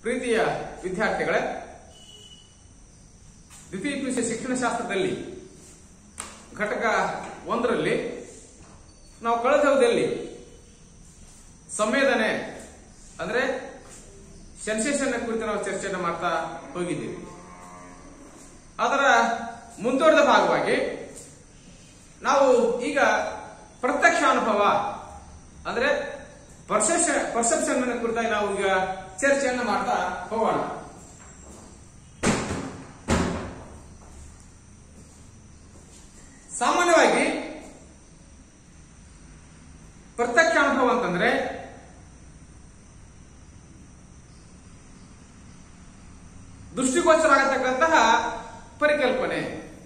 ಪ್ರೀತಿಯ ವಿದ್ಯಾರ್ಥಿಗಳೇ ದ್ವಿತೀಯ ಪಿಯುಸಿ ಶಿಕ್ಷಣಶಾಸ್ತ್ರದಲ್ಲಿ ಘಟಕ ಒಂದರಲ್ಲಿ ನಾವು ಕಳೆದ ಅವಧಿಯಲ್ಲಿ ಸಂವೇದನೆ ಅಂದ್ರೆ ಸೆನ್ಸೇಷನ್ ಕುರಿತು ನಾವು ಚರ್ಚೆಯನ್ನು ಮಾಡ್ತಾ ಹೋಗಿದ್ದೀವಿ ಅದರ ಮುಂದುವರೆದ ಭಾಗವಾಗಿ ನಾವು ಈಗ ಪ್ರತ್ಯಕ್ಷ ಅನುಭವ ಅಂದ್ರೆ ಪರ್ಸೆಪ್ಷನ್ ಪರ್ಸೆಪ್ಷನ್ ಕುರಿತಾಗಿ ನಾವು ಈಗ ಚರ್ಚೆಯನ್ನು ಮಾಡ್ತಾ ಹೋಗೋಣ ಸಾಮಾನ್ಯವಾಗಿ ಪ್ರತ್ಯಕ್ಷ ಅನುಭವ ಅಂತಂದ್ರೆ ದೃಷ್ಟಿಗೋಚರ ಆಗತಕ್ಕಂತಹ ಪರಿಕಲ್ಪನೆ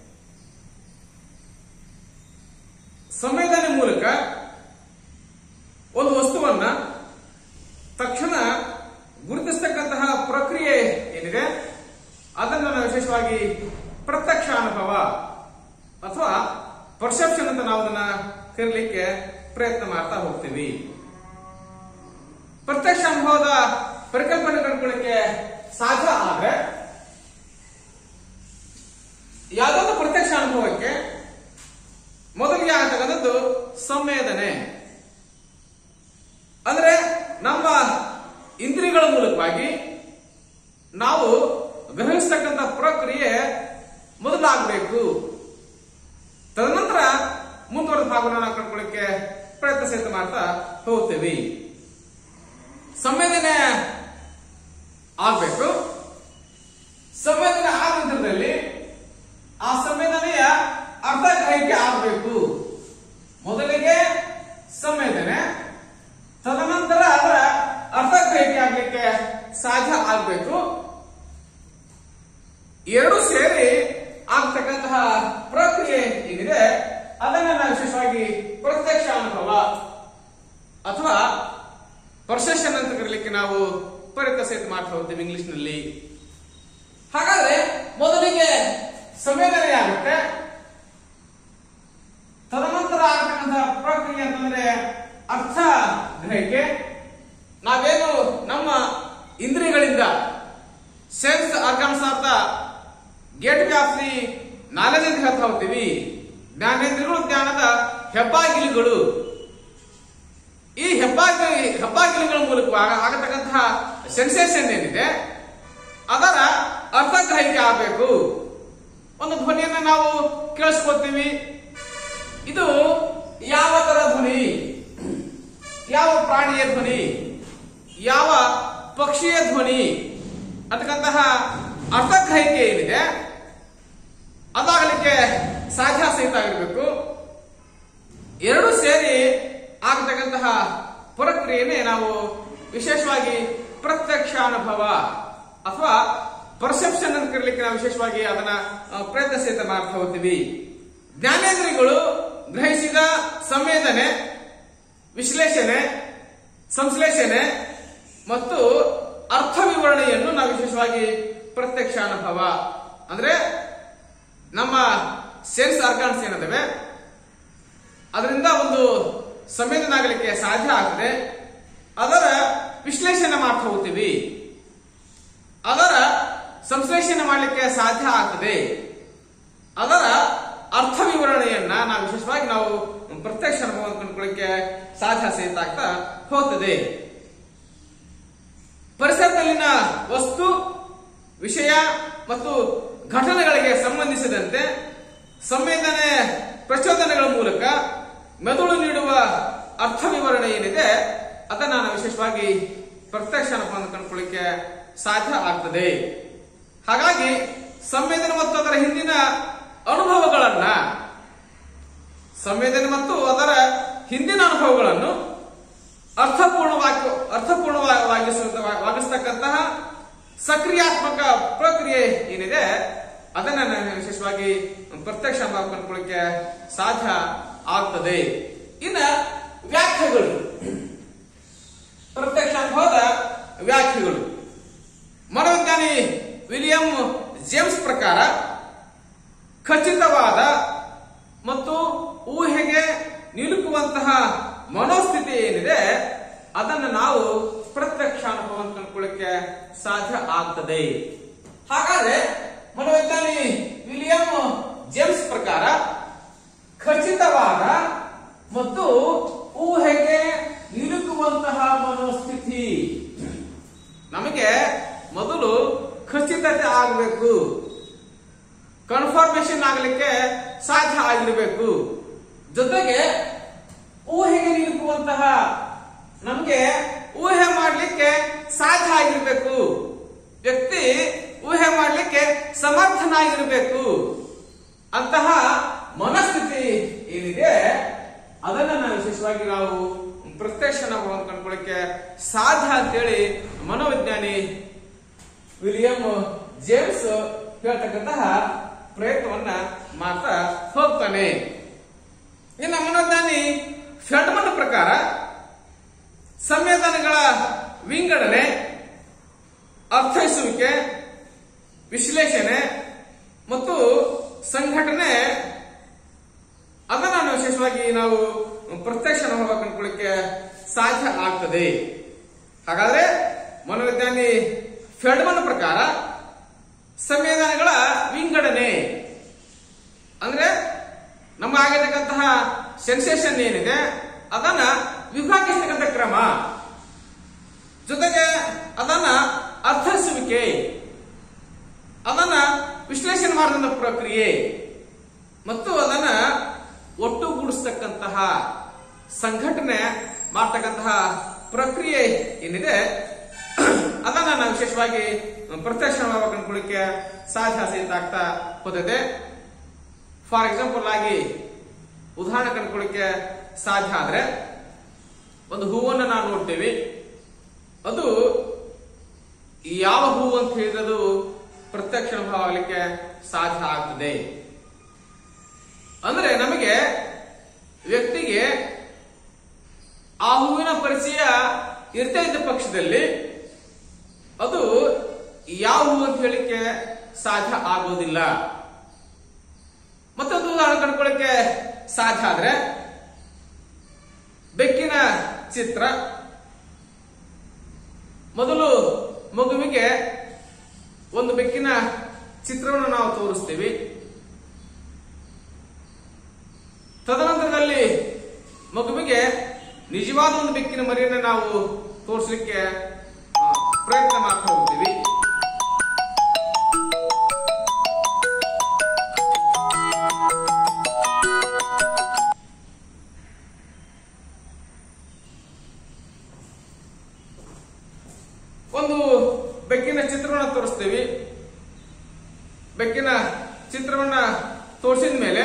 ಸಂವೇದನೆ ಮೂಲಕ ಒಂದು ವಸ್ತುವನ್ನ ತಕ್ಷಣ ಗುರುತಿಸ್ತಕ್ಕಂತಹ ಪ್ರಕ್ರಿಯೆ ಏನಿದೆ ಅದನ್ನು ನಾವು ವಿಶೇಷವಾಗಿ ಪ್ರತ್ಯಕ್ಷ ಅನುಭವ ಅಥವಾ ಪರ್ಸೆಪ್ಷನ್ ಅಂತ ನಾವು ಅದನ್ನ ಕರೀಲಿಕ್ಕೆ ಪ್ರಯತ್ನ ಮಾಡ್ತಾ ಹೋಗ್ತೀವಿ ಪ್ರತ್ಯಕ್ಷ ಅನುಭವದ ಪರಿಕಲ್ಪನೆ ಕಂಡುಕೊಳ್ಳಿಕ್ಕೆ ಸಾಧ್ಯ ಆದ್ರೆ ಯಾವುದೊಂದು ಪ್ರತ್ಯಕ್ಷ ಅನುಭವಕ್ಕೆ ಮೊದಲಿಗೆ ಆಗತಕ್ಕಂಥದ್ದು ಸಂವೇದನೆ ಅಂದ್ರೆ ನಮ್ಮ ಇಂದ್ರಿಯಗಳ ಮೂಲಕವಾಗಿ ನಾವು ಗ್ರಹಿಸ್ತಕ್ಕಂಥ ಪ್ರಕ್ರಿಯೆ ಮೊದಲಾಗಬೇಕು ತದನಂತರ ಮುಂದುವರೆದ ಭಾಗವನ್ನು ನಾವು ಕಂಡುಕೊಳ್ಳಿಕ್ಕೆ ಪ್ರಯತ್ನ ಸಹಿತ ಮಾಡ್ತಾ ಹೋಗ್ತೇವೆ ಸಂವೇದನೆ ಆಗ್ಬೇಕು ಸಂವೇದನೆ ಆದ ನಂತರದಲ್ಲಿ ಆ ಸಂವೇದನೆಯ ಅರ್ಥ ಗ್ರಹಿಕೆ ಆಗಬೇಕು ಮೊದಲಿಗೆ ಸಂವೇದನೆ ತದನಂತರ ಅದರ ಅರ್ಥ ಗ್ರಹಿಕೆ ಆಗ್ಲಿಕ್ಕೆ ಸಾಧ್ಯ ಆಗ್ಬೇಕು ಎರಡು ಸೇರಿ ಆಗ್ತಕ್ಕಂತಹ ಪ್ರಕ್ರಿಯೆ ಏನಿದೆ ಅದನ್ನ ನಾವು ವಿಶೇಷವಾಗಿ ಪ್ರತ್ಯಕ್ಷ ಅನುಭವ ಅಥವಾ ಪರ್ಸೆಷನ್ ಅಂತ ಕರೀಲಿಕ್ಕೆ ನಾವು ಪರಿತ ಸಹಿತ ಮಾಡ್ತಾ ಹೋಗ್ತೇವೆ ಇಂಗ್ಲಿಷ್ ನಲ್ಲಿ ಹಾಗಾದ್ರೆ ಮೊದಲಿಗೆ ಸಂವೇದನೆ ಆಗುತ್ತೆ ತದನಂತರ ಆಗ್ತಕ್ಕಂತಹ ಪ್ರಕ್ರಿಯೆ ಅಂತಂದ್ರೆ ಅರ್ಥ ಗ್ರಹಿಕೆ ನಾವೇನು ನಮ್ಮ ಇಂದ್ರಿಯಗಳಿಂದ ಸೆನ್ಸ್ ಆರ್ಗನ್ಸ್ ಅಂತ gateway of the knowledge ಅಂತ ಹೇಳ್ತಾ ಹೋಗ್ತೀವಿ ಜ್ಞಾನೇಂದ್ರಿಯಗಳು ಜ್ಞಾನದ ಹೆಬ್ಬಾಗಿಲುಗಳು ಈ ಹೆಬ್ಬಾಗಿ ಹೆಬ್ಬಾಗಿಲುಗಳ ಮೂಲಕ ಆಗತಕ್ಕಂತಹ ಸೆನ್ಸೇಷನ್ ಏನಿದೆ ಅದರ ಅರ್ಥಗ್ರಹಿಕೆ ಆಗಬೇಕು ಒಂದು ಧ್ವನಿಯನ್ನ ನಾವು ಕೇಳಿಸ್ಕೊತೀವಿ ಇದು ಯಾವ ತರ ಧ್ವನಿ ಯಾವ ಪ್ರಾಣಿಯ ಧ್ವನಿ ಯಾವ ಪಕ್ಷಿಯ ಧ್ವನಿ ಅಂತಕ್ಕಂತಹ ಅರ್ಥಗ್ರಹಿಕೆ ಏನಿದೆ ಅದಾಗಲಿಕ್ಕೆ ಸಾಧ್ಯ ಸಹಿತ ಆಗಿರಬೇಕು ಎರಡು ಸೇರಿ ಆಗತಕ್ಕಂತಹ ಪ್ರಕ್ರಿಯೆನೇ ನಾವು ವಿಶೇಷವಾಗಿ ಪ್ರತ್ಯಕ್ಷ ಅನುಭವ ಅಥವಾ ಪರ್ಸೆಪ್ಷನ್ ಅಂತ ಕರೀಲಿಕ್ಕೆ ನಾವು ವಿಶೇಷವಾಗಿ ಅದನ್ನ ಆ, ಪ್ರಯತ್ನ ಸಹಿತ ಮಾಡ್ತಾ ಹೋಗ್ತೀವಿ ಜ್ಞಾನೇಂದ್ರಿಯಗಳು ಗ್ರಹಿಸಿದ ಸಂವೇದನೆ ವಿಶ್ಲೇಷಣೆ ಸಂಶ್ಲೇಷಣೆ ಮತ್ತು ಅರ್ಥ ವಿವರಣೆಯನ್ನು ನಾವು ವಿಶೇಷವಾಗಿ ಪ್ರತ್ಯಕ್ಷ ಅನುಭವ ಅಂದ್ರೆ ನಮ್ಮ ಸೆನ್ಸ್ ಆರ್ಗಾನ್ಸ್ ಏನಿದಾವೆ ಅದರಿಂದ ಒಂದು ಸಂವೇದನೆ ಆಗಲಿಕ್ಕೆ ಸಾಧ್ಯ ಆಗ್ತದೆ ಅದರ ವಿಶ್ಲೇಷಣೆ ಮಾಡ್ತಾ ಹೋಗ್ತೀವಿ ಅದರ ಸಂಶ್ಲೇಷಣೆ ಮಾಡಲಿಕ್ಕೆ ಸಾಧ್ಯ ಆಗ್ತದೆ ಅದರ ಅರ್ಥ ವಿವರಣೆಯನ್ನ ನಾವು ವಿಶೇಷವಾಗಿ ನಾವು ಪ್ರತ್ಯಕ್ಷ ಅನುಭವ ಕಂಡುಕೊಳ್ಳಿಕ್ಕೆ ಸಾಧ್ಯ ಸಹಿತ ಆಗ್ತಾ ಹೋಗ್ತದೆ ಪರಿಸರದಲ್ಲಿನ ವಸ್ತು ವಿಷಯ ಮತ್ತು ಘಟನೆಗಳಿಗೆ ಸಂಬಂಧಿಸಿದಂತೆ ಸಂವೇದನೆ ಪ್ರಚೋದನೆಗಳ ಮೂಲಕ ಮೆದುಳು ನೀಡುವ ಅರ್ಥ ವಿವರಣೆ ಏನಿದೆ ಅದನ್ನ ನಾವು ವಿಶೇಷವಾಗಿ ಪ್ರತ್ಯಕ್ಷ ಅನುಭವ ಕಂಡುಕೊಳ್ಳಿಕ್ಕೆ ಸಾಧ್ಯ ಆಗ್ತದೆ ಹಾಗಾಗಿ ಸಂವೇದನೆ ಮತ್ತು ಅದರ ಹಿಂದಿನ ಅನುಭವಗಳನ್ನ ಸಂವೇದನೆ ಮತ್ತು ಅದರ ಹಿಂದಿನ ಅನುಭವಗಳನ್ನು ಅರ್ಥಪೂರ್ಣವಾಗಿ ಅರ್ಥಪೂರ್ಣವಾಗಿಸತಕ್ಕಂತಹ ಸಕ್ರಿಯಾತ್ಮಕ ಪ್ರಕ್ರಿಯೆ ಏನಿದೆ ಅದನ್ನ ನಾನು ವಿಶೇಷವಾಗಿ ಪ್ರತ್ಯಕ್ಷ ಅನುಭವ ಕಂಡುಕೊಳ್ಳಿಕ್ಕೆ ಸಾಧ್ಯ ಆಗ್ತದೆ ಇನ್ನ ವ್ಯಾಖ್ಯೆಗಳು ಪ್ರತ್ಯಕ್ಷ ಅನುಭವದ ವ್ಯಾಖ್ಯೆಗಳು ಮನೋವಿಜ್ಞಾನಿ ವಿಲಿಯಂ ಜೇಮ್ಸ್ ಪ್ರಕಾರ ಖಚಿತವಾದ ಮತ್ತು ಊಹೆಗೆ ನಿಲುಕುವಂತಹ ಮನೋಸ್ಥಿತಿ ಏನಿದೆ ಅದನ್ನು ನಾವು ಪ್ರತ್ಯಕ್ಷ ಅನುಭವ ಅಂತ ಕಂಡುಕೊಳ್ಳಕ್ಕೆ ಕಂಡುಕೊಳ್ಳಿಕ್ಕೆ ಸಾಧ್ಯ ಆಗ್ತದೆ ಹಾಗಾದ್ರೆ ಮನೋವಿಜ್ಞಾನಿ ವಿಲಿಯಂ ಜೇಮ್ಸ್ ಪ್ರಕಾರ ಖಚಿತವಾದ ಮತ್ತು ಊಹೆಗೆ ನಿಲುಕುವಂತಹ ಮನೋಸ್ಥಿತಿ ನಮಗೆ ಮೊದಲು ಖಚಿತತೆ ಆಗಬೇಕು ಕನ್ಫರ್ಮೇಶನ್ ಆಗಲಿಕ್ಕೆ ಸಾಧ್ಯ ಆಗಿರಬೇಕು ಜೊತೆಗೆ ಊಹೆಗೆ ನಿಲುಕುವಂತಹ ನಮಗೆ ಊಹೆ ಮಾಡಲಿಕ್ಕೆ ಸಾಧ್ಯ ಆಗಿರ್ಬೇಕು ವ್ಯಕ್ತಿ ಊಹೆ ಮಾಡಲಿಕ್ಕೆ ಸಮರ್ಥನಾಗಿರ್ಬೇಕು ಅಂತಹ ಮನಸ್ಥಿತಿ ಏನಿದೆ ಅದನ್ನ ನಾವು ವಿಶೇಷವಾಗಿ ನಾವು ಪ್ರತ್ಯಕ್ಷ ಅನುಭವವನ್ನು ಕಂಡುಕೊಳ್ಳಿಕ್ಕೆ ಸಾಧ್ಯ ಅಂತೇಳಿ ಮನೋವಿಜ್ಞಾನಿ ವಿಲಿಯಂ ಜೇಮ್ಸ್ ಹೇಳ್ತಕ್ಕಂತಹ ಪ್ರಯತ್ನವನ್ನ ಮಾಡ್ತಾ ಹೋಗ್ತಾನೆ ಇನ್ನು ಮನೋಜ್ಞಾನಿ ಫೆಡ್ಮನ್ ಪ್ರಕಾರ ಸಂವೇದನೆಗಳ ವಿಂಗಡಣೆ ಅರ್ಥೈಸುವಿಕೆ ವಿಶ್ಲೇಷಣೆ ಮತ್ತು ಸಂಘಟನೆ ಅದನ್ನ ನಾವು ವಿಶೇಷವಾಗಿ ನಾವು ಪ್ರತ್ಯಕ್ಷ ಅನುಭವ ಕಂಡುಕೊಳ್ಳಿಕ್ಕೆ ಸಾಧ್ಯ ಆಗ್ತದೆ ಹಾಗಾದ್ರೆ ಮನೋವಿಜ್ಞಾನಿ ಫೆಡ್ಮನ್ ಪ್ರಕಾರ ಸಂವೇದನೆಗಳ ವಿಂಗಡಣೆ ಅಂದ್ರೆ ನಮ್ಮ ಆಗಿರ್ತಕ್ಕಂತಹ ಸೆನ್ಸೇಷನ್ ಏನಿದೆ ಅದನ್ನ ವಿಭಾಗಿಸ್ತಕ್ಕಂಥ ಕ್ರಮ ಜೊತೆಗೆ ಅದನ್ನ ಅರ್ಥೈಸುವಿಕೆ ಅದನ್ನ ವಿಶ್ಲೇಷಣೆ ಮಾಡಿದ ಪ್ರಕ್ರಿಯೆ ಮತ್ತು ಅದನ್ನ ಒಟ್ಟುಗೂಡಿಸ್ತಕ್ಕಂತಹ ಸಂಘಟನೆ ಮಾಡ್ತಕ್ಕಂತಹ ಪ್ರಕ್ರಿಯೆ ಏನಿದೆ ಅದನ್ನ ನಾವು ವಿಶೇಷವಾಗಿ ಪ್ರತ್ಯಕ್ಷ ಅನುಭವ ಕಂಡುಕೊಳ್ಳಿಕ್ಕೆ ಸಾಧ್ಯ ಸಹಿತ ಆಗ್ತಾ ಹೋದದೆ ಫಾರ್ ಎಕ್ಸಾಂಪಲ್ ಆಗಿ ಉದಾಹರಣೆ ಕಂಡುಕೊಳ್ಳಿಕ್ಕೆ ಸಾಧ್ಯ ಆದ್ರೆ ಒಂದು ಹೂವನ್ನು ನಾವು ನೋಡ್ತೇವೆ ಅದು ಯಾವ ಹೂವು ಅಂತ ಹೇಳಿದ್ರೆ ಅದು ಪ್ರತ್ಯಕ್ಷ ಅನುಭವ ಆಗಲಿಕ್ಕೆ ಸಾಧ್ಯ ಆಗ್ತದೆ ಅಂದ್ರೆ ನಮಗೆ ವ್ಯಕ್ತಿಗೆ ಆ ಹೂವಿನ ಪರಿಚಯ ಇರ್ತಾ ಇದ್ದ ಪಕ್ಷದಲ್ಲಿ ಅದು ಯಾವ ಹೂವು ಅಂತ ಹೇಳಿಕ್ಕೆ ಸಾಧ್ಯ ಆಗೋದಿಲ್ಲ ಮತ್ತೊಂದು ಉದಾಹರಣೆ ಕಂಡುಕೊಳ್ಳಕ್ಕೆ ಸಾಧ್ಯ ಆದ್ರೆ ಬೆಕ್ಕಿನ ಚಿತ್ರ ಮೊದಲು ಮಗುವಿಗೆ ಒಂದು ಬೆಕ್ಕಿನ ಚಿತ್ರವನ್ನು ನಾವು ತೋರಿಸ್ತೀವಿ ತದನಂತರದಲ್ಲಿ ಮಗುವಿಗೆ ನಿಜವಾದ ಒಂದು ಬೆಕ್ಕಿನ ಮರಿಯನ್ನು ನಾವು ತೋರಿಸಲಿಕ್ಕೆ ಆ, ಪ್ರಯತ್ನ ಮಾಡ್ತಾ ಹೋಗ್ತೀವಿ ಒಂದು ಬೆಕ್ಕಿನ ಚಿತ್ರವನ್ನ ತೋರಿಸ್ತೀವಿ ಬೆಕ್ಕಿನ ಚಿತ್ರವನ್ನ ತೋರಿಸಿದ ಮೇಲೆ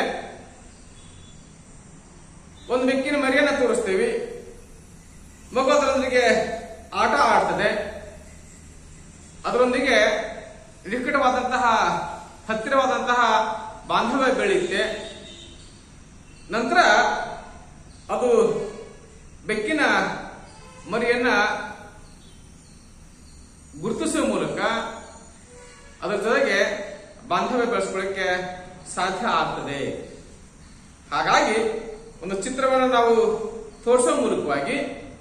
ಒಂದು ಬೆಕ್ಕಿನ ಮರಿಯನ್ನ ತೋರಿಸ್ತೀವಿ ಮಗು ಅದರೊಂದಿಗೆ ಆಟ ಆಡ್ತದೆ ಅದರೊಂದಿಗೆ ನಿಕಟವಾದಂತಹ ಹತ್ತಿರವಾದಂತಹ ಬಾಂಧವ್ಯ ಬೆಳೆಯುತ್ತೆ ನಂತರ ಅದು ಬೆಕ್ಕಿನ ಮರಿಯನ್ನ ಗುರುತಿಸುವ ಮೂಲಕ ಅದರ ಜೊತೆಗೆ ಬಾಂಧವ್ಯ ಬೆಳೆಸ್ಕೊಳ್ಳಿಕ್ಕೆ ಸಾಧ್ಯ ಆಗ್ತದೆ ಹಾಗಾಗಿ ಒಂದು ಚಿತ್ರವನ್ನು ನಾವು ತೋರಿಸುವ ಮೂಲಕವಾಗಿ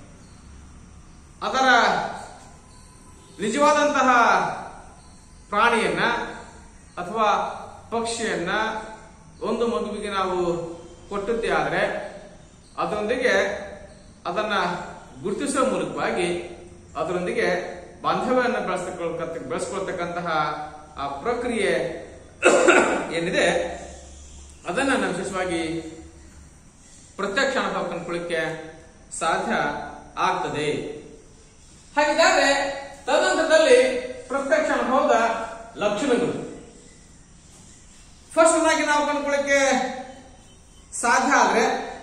ಅದರ ನಿಜವಾದಂತಹ ಪ್ರಾಣಿಯನ್ನ ಅಥವಾ ಪಕ್ಷಿಯನ್ನ ಒಂದು ಮಗುವಿಗೆ ನಾವು ಕೊಟ್ಟದ್ದೇ ಆದರೆ ಅದರೊಂದಿಗೆ ಅದನ್ನ ಗುರುತಿಸುವ ಮೂಲಕವಾಗಿ ಅದರೊಂದಿಗೆ ಬಾಂಧವ್ಯವನ್ನು ಬೆಳೆಸ್ಕೊಳ್ಕ ಬೆಳೆಸ್ಕೊಳ್ತಕ್ಕಂತಹ ಆ ಪ್ರಕ್ರಿಯೆ ಏನಿದೆ ಅದನ್ನ ನಾವು ವಿಶೇಷವಾಗಿ ಪ್ರತ್ಯಕ್ಷ ಅನುಭವ ಕಂಡುಕೊಳ್ಳಿಕ್ಕೆ ಸಾಧ್ಯ ಆಗ್ತದೆ ಹಾಗಿದ್ದಾರೆ ತದನಂತರದಲ್ಲಿ ಪ್ರತ್ಯಕ್ಷ ಅನುಭವದ ಲಕ್ಷಣಗಳು ಫಸ್ಟ್ ಆಗಿ ನಾವು ಕಂಡುಕೊಳ್ಳಿಕ್ಕೆ ಸಾಧ್ಯ ಆದ್ರೆ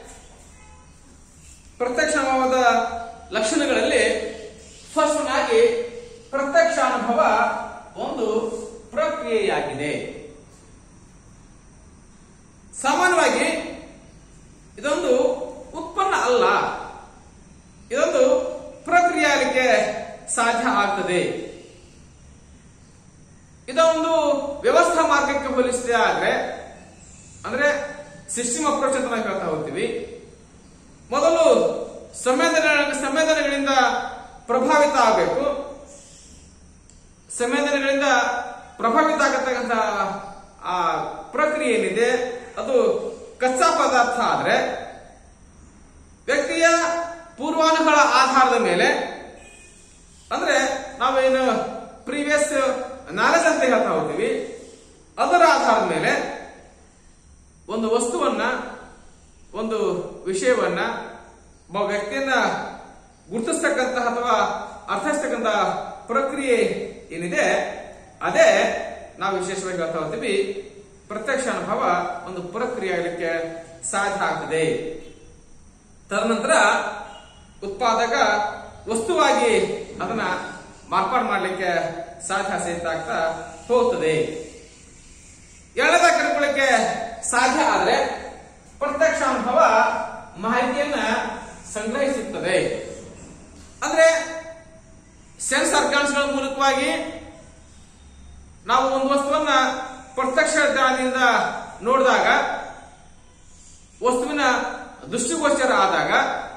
ಪ್ರತ್ಯಕ್ಷ ಅನುಭವದ ಲಕ್ಷಣಗಳಲ್ಲಿ ಫಸ್ಟ್ ಆಗಿ ಪ್ರತ್ಯಕ್ಷ ಅನುಭವ ಒಂದು ಪ್ರಕ್ರಿಯೆಯಾಗಿದೆ ಸಾಮಾನ್ಯವಾಗಿ ಇದೊಂದು ಉತ್ಪನ್ನ ಅಲ್ಲ ಇದೊಂದು ಪ್ರಕ್ರಿಯೆ ಆಗಲಿಕ್ಕೆ ಸಾಧ್ಯ ಆಗ್ತದೆ ಇದೊಂದು ವ್ಯವಸ್ಥಾ ಮಾರ್ಗಕ್ಕೆ ಹೋಲಿಸಿದೆ ಆದ್ರೆ ಅಂದ್ರೆ ಸಿಸ್ಟಮ್ ಅಪ್ರೋಚ್ ಅಂತ ನಾವು ಹೇಳ್ತಾ ಹೋಗ್ತೀವಿ ಮೊದಲು ಸಂವೇದನೆ ಸಂವೇದನೆಗಳಿಂದ ಪ್ರಭಾವಿತ ಆಗಬೇಕು ಸಂವೇದನೆಗಳಿಂದ ಪ್ರಭಾವಿತ ಆಗತಕ್ಕಂಥ ಆ ಪ್ರಕ್ರಿಯೆ ಏನಿದೆ ಅದು ಕಚ್ಚಾ ಪದಾರ್ಥ ಆದ್ರೆ ವ್ಯಕ್ತಿಯ ಪೂರ್ವಾನುಗಳ ಆಧಾರದ ಮೇಲೆ ಅಂದ್ರೆ ನಾವೇನು ಪ್ರೀವಿಯಸ್ ನಾಲೆಜ್ ಅಂತ ಹೇಳ್ತಾ ಹೋಗ್ತೀವಿ ಅದರ ಆಧಾರದ ಮೇಲೆ ಒಂದು ವಸ್ತುವನ್ನ ಒಂದು ವಿಷಯವನ್ನ ಒಬ್ಬ ವ್ಯಕ್ತಿಯನ್ನ ಗುರುತಿಸ್ತಕ್ಕಂತಹ ಅಥವಾ ಅರ್ಥೈಸ್ತಕ್ಕಂಥ ಪ್ರಕ್ರಿಯೆ ಏನಿದೆ ಅದೇ ನಾವು ವಿಶೇಷವಾಗಿ ಹೇಳ್ತಾ ಹೋಗ್ತೀವಿ ಪ್ರತ್ಯಕ್ಷ ಅನುಭವ ಒಂದು ಪ್ರಕ್ರಿಯೆ ಆಗಲಿಕ್ಕೆ ಸಾಧ್ಯ ಆಗ್ತದೆ ತದನಂತರ ಉತ್ಪಾದಕ ವಸ್ತುವಾಗಿ ಅದನ್ನ ಮಾರ್ಪಾಡು ಮಾಡಲಿಕ್ಕೆ ಸಾಧ್ಯ ಸಹಿತ ಆಗ್ತಾ ಹೋಗ್ತದೆ ಎರಡದ ಕರ್ಕೊಳ್ಳಿಕ್ಕೆ ಸಾಧ್ಯ ಆದ್ರೆ ಪ್ರತ್ಯಕ್ಷ ಅನುಭವ ಮಾಹಿತಿಯನ್ನ ಸಂಗ್ರಹಿಸುತ್ತದೆ ಅಂದ್ರೆ ಸೆನ್ಸ್ ಆರ್ಗಾನ್ಸ್ಗಳ ಮೂಲಕವಾಗಿ ನಾವು ಒಂದು ವಸ್ತುವನ್ನ ಪ್ರತ್ಯಕ್ಷ ಜ್ಞಾನದಿಂದ ನೋಡಿದಾಗ ವಸ್ತುವಿನ ದೃಷ್ಟಿಗೋಚರ ಆದಾಗ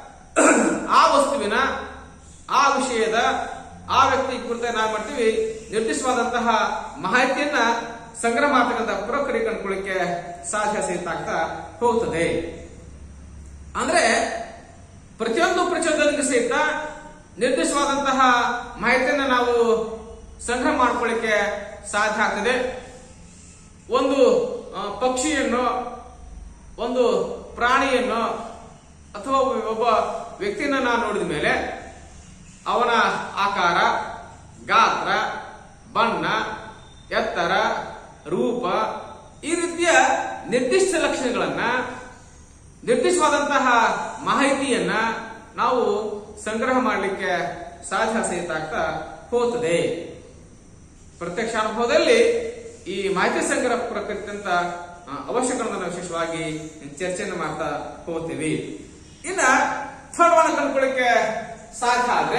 ಆ ವಸ್ತುವಿನ ಆ ವಿಷಯದ ಆ ವ್ಯಕ್ತಿ ಕುರಿತ ನಾವು ಮಾಡ್ತೀವಿ ನಿರ್ದಿಷ್ಟವಾದಂತಹ ಮಾಹಿತಿಯನ್ನ ಸಂಗ್ರಹ ಮಾಡತಕ್ಕಂಥ ಪ್ರಕ್ರಿಯೆ ಕಂಡುಕೊಳ್ಳಿಕ್ಕೆ ಸಾಧ್ಯ ಸಹಿತ ಆಗ್ತಾ ಹೋಗ್ತದೆ ಅಂದ್ರೆ ಪ್ರತಿಯೊಂದು ಪ್ರಚೋದನೆಗೆ ಸಹಿತ ನಿರ್ದಿಷ್ಟವಾದಂತಹ ಮಾಹಿತಿಯನ್ನ ನಾವು ಸಂಗ್ರಹ ಮಾಡ್ಕೊಳ್ಳಿಕ್ಕೆ ಸಾಧ್ಯ ಆಗ್ತದೆ ಒಂದು ಆ, ಪಕ್ಷಿಯನ್ನು ಒಂದು ಪ್ರಾಣಿಯನ್ನು ಅಥವಾ ಒಬ್ಬ ವ್ಯಕ್ತಿಯನ್ನ ನಾನು ನೋಡಿದ ಮೇಲೆ ಅವನ ಆಕಾರ ಗಾತ್ರ ಬಣ್ಣ ಎತ್ತರ ರೂಪ ಈ ರೀತಿಯ ನಿರ್ದಿಷ್ಟ ಲಕ್ಷಣಗಳನ್ನ ನಿರ್ದಿಷ್ಟವಾದಂತಹ ಮಾಹಿತಿಯನ್ನ ನಾವು ಸಂಗ್ರಹ ಮಾಡಲಿಕ್ಕೆ ಸಾಧ್ಯ ಸಹಿತ ಆಗ್ತಾ ಹೋಗ್ತದೆ ಪ್ರತ್ಯಕ್ಷ ಅನುಭವದಲ್ಲಿ ಈ ಮಾಹಿತಿ ಸಂಗ್ರಹ ಪ್ರಕೃತಿ ಅಂತ ಅವಶ್ಯಕಗಳನ್ನು ವಿಶೇಷವಾಗಿ ಚರ್ಚೆಯನ್ನು ಮಾಡ್ತಾ ಹೋಗ್ತೀವಿ ಇನ್ನ ಥರ್ಡ್ ಒನ್ ಕಂಡುಕೊಳ್ಳಿಕ್ಕೆ ಸಾಧ್ಯ ಆದ್ರೆ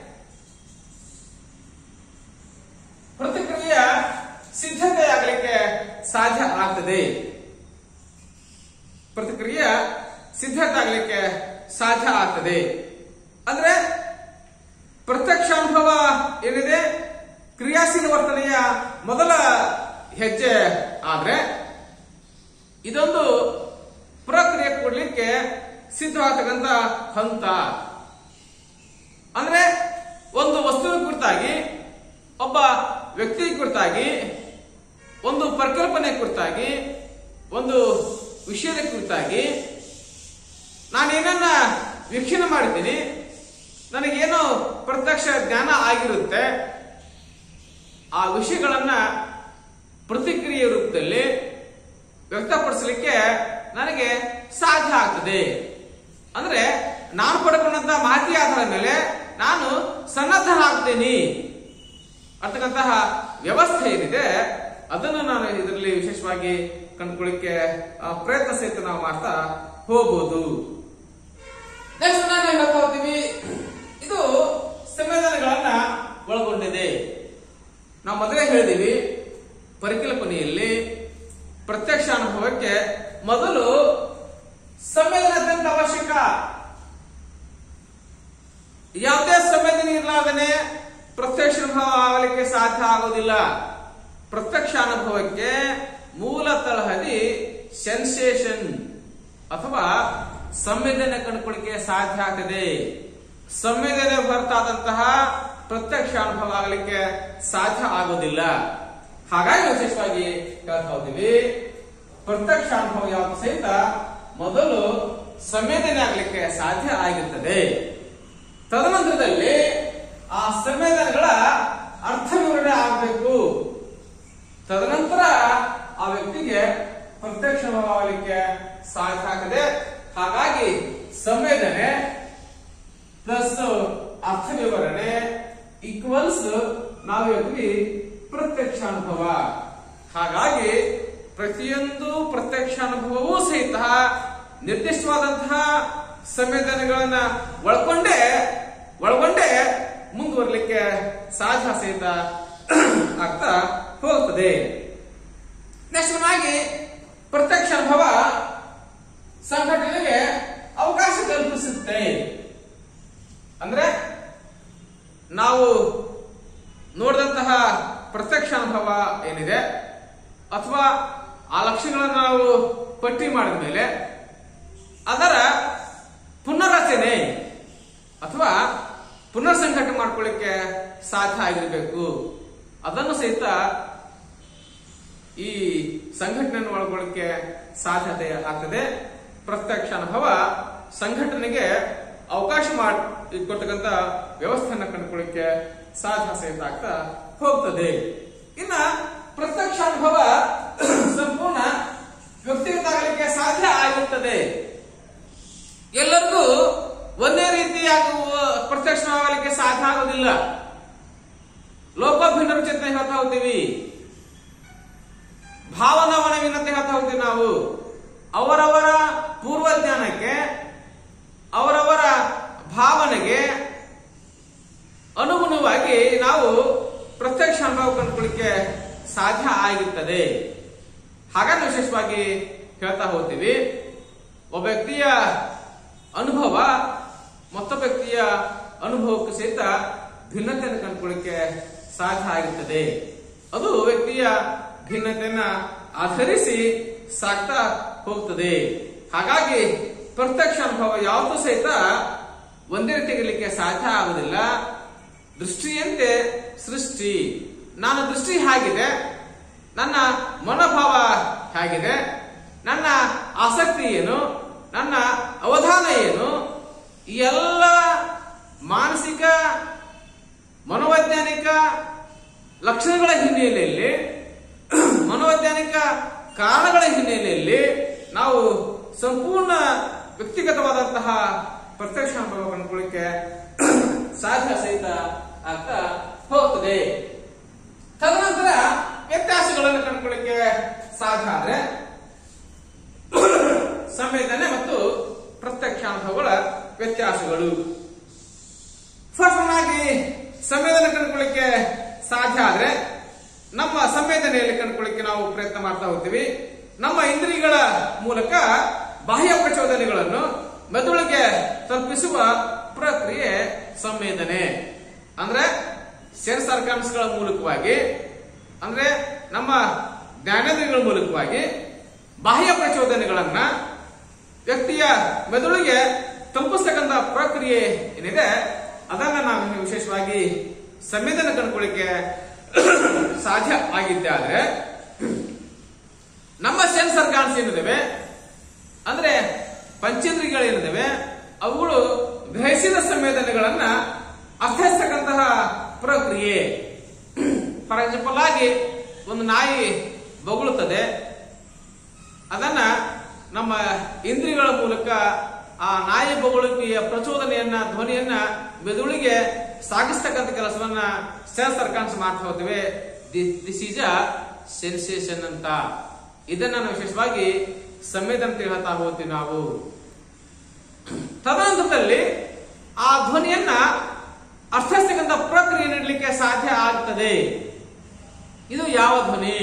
ಪ್ರತಿಕ್ರಿಯೆಯ ಸಿದ್ಧತೆ ಆಗಲಿಕ್ಕೆ ಸಾಧ್ಯ ಆಗ್ತದೆ ಪ್ರತಿಕ್ರಿಯೆಯ ಸಿದ್ಧತೆ ಆಗಲಿಕ್ಕೆ ಸಾಧ್ಯ ಆಗ್ತದೆ ಅಂದ್ರೆ ಪ್ರತ್ಯಕ್ಷ ಅನುಭವ ಏನಿದೆ ಕ್ರಿಯಾಶೀಲ ವರ್ತನೆಯ ಮೊದಲ ಹೆಜ್ಜೆ ಆದ್ರೆ ಇದೊಂದು ಪ್ರಕ್ರಿಯೆ ಕೊಡ್ಲಿಕ್ಕೆ ಸಿದ್ಧವಾಗತಕ್ಕಂತ ಹಂತ ಅಂದ್ರೆ ಒಂದು ವಸ್ತುವಿನ ಕುರಿತಾಗಿ ಒಬ್ಬ ವ್ಯಕ್ತಿ ಕುರಿತಾಗಿ ಒಂದು ಪರಿಕಲ್ಪನೆ ಕುರಿತಾಗಿ ಒಂದು ವಿಷಯದ ಕುರಿತಾಗಿ ನಾನೇನನ್ನ ವೀಕ್ಷಣೆ ಮಾಡಿದ್ದೀನಿ ನನಗೇನೋ ಪ್ರತ್ಯಕ್ಷ ಜ್ಞಾನ ಆಗಿರುತ್ತೆ ಆ ವಿಷಯಗಳನ್ನ ಪ್ರತಿಕ್ರಿಯೆ ರೂಪದಲ್ಲಿ ವ್ಯಕ್ತಪಡಿಸಲಿಕ್ಕೆ ನನಗೆ ಸಾಧ್ಯ ಆಗ್ತದೆ ಅಂದ್ರೆ ನಾನು ಪಡ್ಕೊಂಡಂತ ಮಾಹಿತಿ ಆಧಾರದ ಮೇಲೆ ನಾನು ಸನ್ನದ್ಧನಾಗ್ತೇನೆ ಅಂತಕ್ಕಂತಹ ವ್ಯವಸ್ಥೆ ಏನಿದೆ ಅದನ್ನು ನಾನು ಇದರಲ್ಲಿ ವಿಶೇಷವಾಗಿ ಕಂಡುಕೊಳ್ಳಿಕ್ಕೆ ಆ, ಪ್ರಯತ್ನ ಸಹಿತ ನಾವು ಮಾಡ್ತಾ ಹೋಗ್ಬೋದು ನೆಕ್ಸ್ಟ್ ನಾನು ಹೇಳ್ತಾ ಹೋಗ್ತೀವಿ ಇದು ಸಂವೇದನೆಗಳನ್ನ ಒಳಗೊಂಡಿದೆ ನಾವು ಮೊದಲೇ ಹೇಳಿದೀವಿ ಪರಿಕಲ್ಪನೆಯಲ್ಲಿ ಪ್ರತ್ಯಕ್ಷ ಅನುಭವಕ್ಕೆ ಮೊದಲು ಸಂವೇದನೆ ಅತ್ಯಂತ ಅವಶ್ಯಕ ಯಾವುದೇ ಸಂವೇದನೆ ಇರಲಾರ್ದನೆ ಪ್ರತ್ಯಕ್ಷ ಅನುಭವ ಆಗಲಿಕ್ಕೆ ಸಾಧ್ಯ ಆಗೋದಿಲ್ಲ ಪ್ರತ್ಯಕ್ಷ ಅನುಭವಕ್ಕೆ ಮೂಲ ತಳಹದಿ ಸೆನ್ಸೇಷನ್ ಅಥವಾ ಸಂವೇದನೆ ಕಂಡುಕೊಳ್ಳಿಕ್ಕೆ ಸಾಧ್ಯ ಆಗ್ತದೆ ಸಂವೇದನೆ ಹೊರತಾದಂತಹ ಪ್ರತ್ಯಕ್ಷ ಅನುಭವ ಆಗಲಿಕ್ಕೆ ಸಾಧ್ಯ ಆಗೋದಿಲ್ಲ ಹಾಗಾಗಿ ವಿಶೇಷವಾಗಿ ಹೇಳ್ತಾ ಹೋಗ್ತೀವಿ ಪ್ರತ್ಯಕ್ಷ ಅನುಭವ ಯಾವುದು ಸಹಿತ ಮೊದಲು ಸಂವೇದನೆ ಆಗಲಿಕ್ಕೆ ಸಾಧ್ಯ ಆಗಿರ್ತದೆ ತದನಂತರದಲ್ಲಿ ಆ ಸಂವೇದನೆಗಳ ಅರ್ಥ ವಿವರಣೆ ಆಗಬೇಕು ತದನಂತರ ಆ ವ್ಯಕ್ತಿಗೆ ಪ್ರತ್ಯಕ್ಷ ಅನುಭವ ಆಗಲಿಕ್ಕೆ ಸಾಧ್ಯ ಆಗ್ತದೆ ಹಾಗಾಗಿ ಸಂವೇದನೆ ಪ್ಲಸ್ ಅರ್ಥ ವಿವರಣೆ ಈಕ್ವಲ್ಸ್ ನಾವು ಹೇಳ್ತೀವಿ ಪ್ರತ್ಯಕ್ಷ ಅನುಭವ ಹಾಗಾಗಿ ಪ್ರತಿಯೊಂದು ಪ್ರತ್ಯಕ್ಷ ಅನುಭವವೂ ಸಹಿತ ನಿರ್ದಿಷ್ಟವಾದಂತಹ ಸಂವೇದನೆಗಳನ್ನ ಒಳಗೊಂಡೇ ಒಳಗೊಂಡೇ ಮುಂದುವರಲಿಕ್ಕೆ ಸಾಧ್ಯ ಸಹಿತ ಆಗ್ತಾ ಹೋಗ್ತದೆ ನೆಕ್ಸ್ಟ್ ಆಗಿ ಪ್ರತ್ಯಕ್ಷ ಅನುಭವ ಸಂಘಟನೆಗೆ ಅವಕಾಶ ಕಲ್ಪಿಸುತ್ತೆ ಅಂದ್ರೆ ನಾವು ನೋಡಿದಂತಹ ಪ್ರತ್ಯಕ್ಷ ಅನುಭವ ಏನಿದೆ ಅಥವಾ ಆ ಲಕ್ಷಣಗಳನ್ನು ನಾವು ಪಟ್ಟಿ ಮಾಡಿದ ಮೇಲೆ ಅದರ ಪುನರ್ರಚನೆ ಅಥವಾ ಪುನರ್ ಸಂಘಟನೆ ಮಾಡ್ಕೊಳ್ಳಿಕ್ಕೆ ಸಾಧ್ಯ ಆಗಿರಬೇಕು ಅದನ್ನು ಸಹಿತ ಈ ಸಂಘಟನೆಯನ್ನು ಒಳಗೊಳ್ಳಕ್ಕೆ ಸಾಧ್ಯತೆ ಆಗ್ತದೆ ಪ್ರತ್ಯಕ್ಷ ಅನುಭವ ಸಂಘಟನೆಗೆ ಅವಕಾಶ ಮಾಡಿ ಕೊಟ್ಟಕ್ಕಂತ ವ್ಯವಸ್ಥೆಯನ್ನ ಕಂಡುಕೊಳ್ಳಿಕ್ಕೆ ಸಾಧ್ಯ ಸಹಿತ ಆಗ್ತಾ ಹೋಗ್ತದೆ ಇನ್ನ ಪ್ರತ್ಯಕ್ಷ ಅನುಭವ ಸಂಪೂರ್ಣ ವ್ಯಕ್ತಿಗತ ಆಗಲಿಕ್ಕೆ ಸಾಧ್ಯ ಆಗುತ್ತದೆ ಎಲ್ಲರಿಗೂ ಒಂದೇ ರೀತಿಯಾಗುವ ಪ್ರತ್ಯಕ್ಷವಾಗಲಿಕ್ಕೆ ಸಾಧ್ಯ ಆಗೋದಿಲ್ಲ ಲೋಕೋಭಿನ್ನರ ಚಿಂತನೆ ಹೇಳ್ತಾ ಹೋಗ್ತೀವಿ ಭಾವನವನ ವಿನಂತಿ ಹೇಳ್ತಾ ಹೋಗ್ತೀವಿ ನಾವು ಅವರವರ ಪೂರ್ವ ಜ್ಞಾನಕ್ಕೆ ಅವರವರ ಭಾವನೆಗೆ ಅನುಗುಣವಾಗಿ ನಾವು ಪ್ರತ್ಯಕ್ಷ ಅನುಭವ ಕಂಡುಕೊಳ್ಳಿಕ್ಕೆ ಸಾಧ್ಯ ಆಗಿರ್ತದೆ ಹಾಗಾಗಿ ವಿಶೇಷವಾಗಿ ಹೇಳ್ತಾ ಹೋಗ್ತೀವಿ ಒಬ್ಬ ವ್ಯಕ್ತಿಯ ಅನುಭವ ಮತ್ತೊಬ್ಬ ವ್ಯಕ್ತಿಯ ಅನುಭವಕ್ಕೆ ಸಹಿತ ಭಿನ್ನತೆಯನ್ನು ಕಂಡುಕೊಳ್ಳಿಕ್ಕೆ ಸಾಧ್ಯ ಆಗಿರ್ತದೆ ಅದು ವ್ಯಕ್ತಿಯ ಭಿನ್ನತೆಯನ್ನ ಆಧರಿಸಿ ಸಾಕ್ತಾ ಹೋಗ್ತದೆ ಹಾಗಾಗಿ ಪ್ರತ್ಯಕ್ಷ ಅನುಭವ ಯಾವತ್ತೂ ಸಹಿತ ಒಂದೇ ರೀತಿಗಿರ್ಲಿಕ್ಕೆ ಸಾಧ್ಯ ಆಗುವುದಿಲ್ಲ ದೃಷ್ಟಿಯಂತೆ ಸೃಷ್ಟಿ ನಾನು ದೃಷ್ಟಿ ಹೇಗಿದೆ ನನ್ನ ಮನೋಭಾವ ಹೇಗಿದೆ ನನ್ನ ಆಸಕ್ತಿ ಏನು ನನ್ನ ಅವಧಾನ ಏನು ಈ ಎಲ್ಲ ಮಾನಸಿಕ ಮನೋವೈಜ್ಞಾನಿಕ ಲಕ್ಷಣಗಳ ಹಿನ್ನೆಲೆಯಲ್ಲಿ ಮನೋವೈಜ್ಞಾನಿಕ ಕಾರಣಗಳ ಹಿನ್ನೆಲೆಯಲ್ಲಿ ನಾವು ಸಂಪೂರ್ಣ ವ್ಯಕ್ತಿಗತವಾದಂತಹ ಪ್ರತ್ಯಕ್ಷ ಅನುಭವ ಕಂಡುಕೊಳ್ಳಿಕ್ಕೆ ಸಾಧ್ಯ ಸಹಿತ ಆಗ್ತಾ ಹೋಗ್ತದೆ ತದನಂತರ ವ್ಯತ್ಯಾಸಗಳನ್ನು ಕಂಡುಕೊಳ್ಳಿಕ್ಕೆ ಸಾಧ್ಯ ಆದ್ರೆ ಸಂವೇದನೆ ಮತ್ತು ಪ್ರತ್ಯಕ್ಷ ಅನುಭವಗಳ ವ್ಯತ್ಯಾಸಗಳು ಫಸ್ಟ್ ಆಗಿ ಸಂವೇದನೆ ಕಂಡುಕೊಳ್ಳಿಕ್ಕೆ ಸಾಧ್ಯ ಆದ್ರೆ ನಮ್ಮ ಸಂವೇದನೆಯಲ್ಲಿ ಕಂಡುಕೊಳ್ಳಿಕ್ಕೆ ನಾವು ಪ್ರಯತ್ನ ಮಾಡ್ತಾ ಹೋಗ್ತೀವಿ ನಮ್ಮ ಇಂದ್ರಿಯಗಳ ಮೂಲಕ ಬಾಹ್ಯ ಪ್ರಚೋದನೆಗಳನ್ನು ಮೆದುಳಿಗೆ ತಲುಪಿಸುವ ಪ್ರಕ್ರಿಯೆ ಸಂವೇದನೆ ಅಂದ್ರೆ ಸೆನ್ಸ್ ಆರ್ಗಾನ್ಸ್ಗಳ ಮೂಲಕವಾಗಿ ಅಂದ್ರೆ ನಮ್ಮ ಜ್ಞಾನೇಂದ್ರಿಯಗಳ ಮೂಲಕವಾಗಿ ಬಾಹ್ಯ ಪ್ರಚೋದನೆಗಳನ್ನ ವ್ಯಕ್ತಿಯ ಮೆದುಳಿಗೆ ತಲುಪಿಸ್ತಕ್ಕಂಥ ಪ್ರಕ್ರಿಯೆ ಏನಿದೆ ಅದನ್ನ ನಾವು ವಿಶೇಷವಾಗಿ ಸಂವೇದನೆ ಕಂಡುಕೊಳ್ಳಿಕ್ಕೆ ಸಾಧ್ಯ ಆಗಿದ್ದೆ ಆದ್ರೆ ನಮ್ಮ ಸೆನ್ಸ್ ಆರ್ಗಾನ್ಸ್ ಏನಿದಾವೆ ಅಂದ್ರೆ ಪಂಚೇಂದ್ರಿಯಗಳೇನಿದಾವೆ ಅವುಗಳು ಗ್ರಹಿಸಿದ ಸಂವೇದನೆಗಳನ್ನ ಅರ್ಥೈಸ್ತಕ್ಕಂತಹ ಪ್ರಕ್ರಿಯೆ ಫಾರ್ ಎಕ್ಸಾಂಪಲ್ ಆಗಿ ಒಂದು ನಾಯಿ ಬೊಗಳುತ್ತದೆ ಅದನ್ನ ನಮ್ಮ ಇಂದ್ರಿಯಗಳ ಮೂಲಕ ಆ ನಾಯಿ ಬೊಗಳುವಿಕೆಯ ಪ್ರಚೋದನೆಯನ್ನ ಧ್ವನಿಯನ್ನ ಮೆದುಳಿಗೆ ಸಾಗಿಸ್ತಕ್ಕಂಥ ಕೆಲಸವನ್ನ ಸೆನ್ಸ್ ಆರ್ಗಾನ್ಸ್ ಮಾಡ್ತಾ ಹೋಗ್ತೇವೆ ದಿಸ್ ಈಸ್ ಅ ಸೆನ್ಸೇಷನ್ ಅಂತ ಇದನ್ನ ನಾವು ವಿಶೇಷವಾಗಿ ಸಂವೇದನೆ ಅಂತ ಹೇಳ್ತಾ ಹೋಗ್ತೀವಿ ನಾವು ತದನಂತರದಲ್ಲಿ ಆ ಧ್ವನಿಯನ್ನ ಅರ್ಥೈಸ್ತಕ್ಕಂಥ ಪ್ರಕ್ರಿಯೆ ನೀಡಲಿಕ್ಕೆ ಸಾಧ್ಯ ಆಗ್ತದೆ ಇದು ಯಾವ ಧ್ವನಿ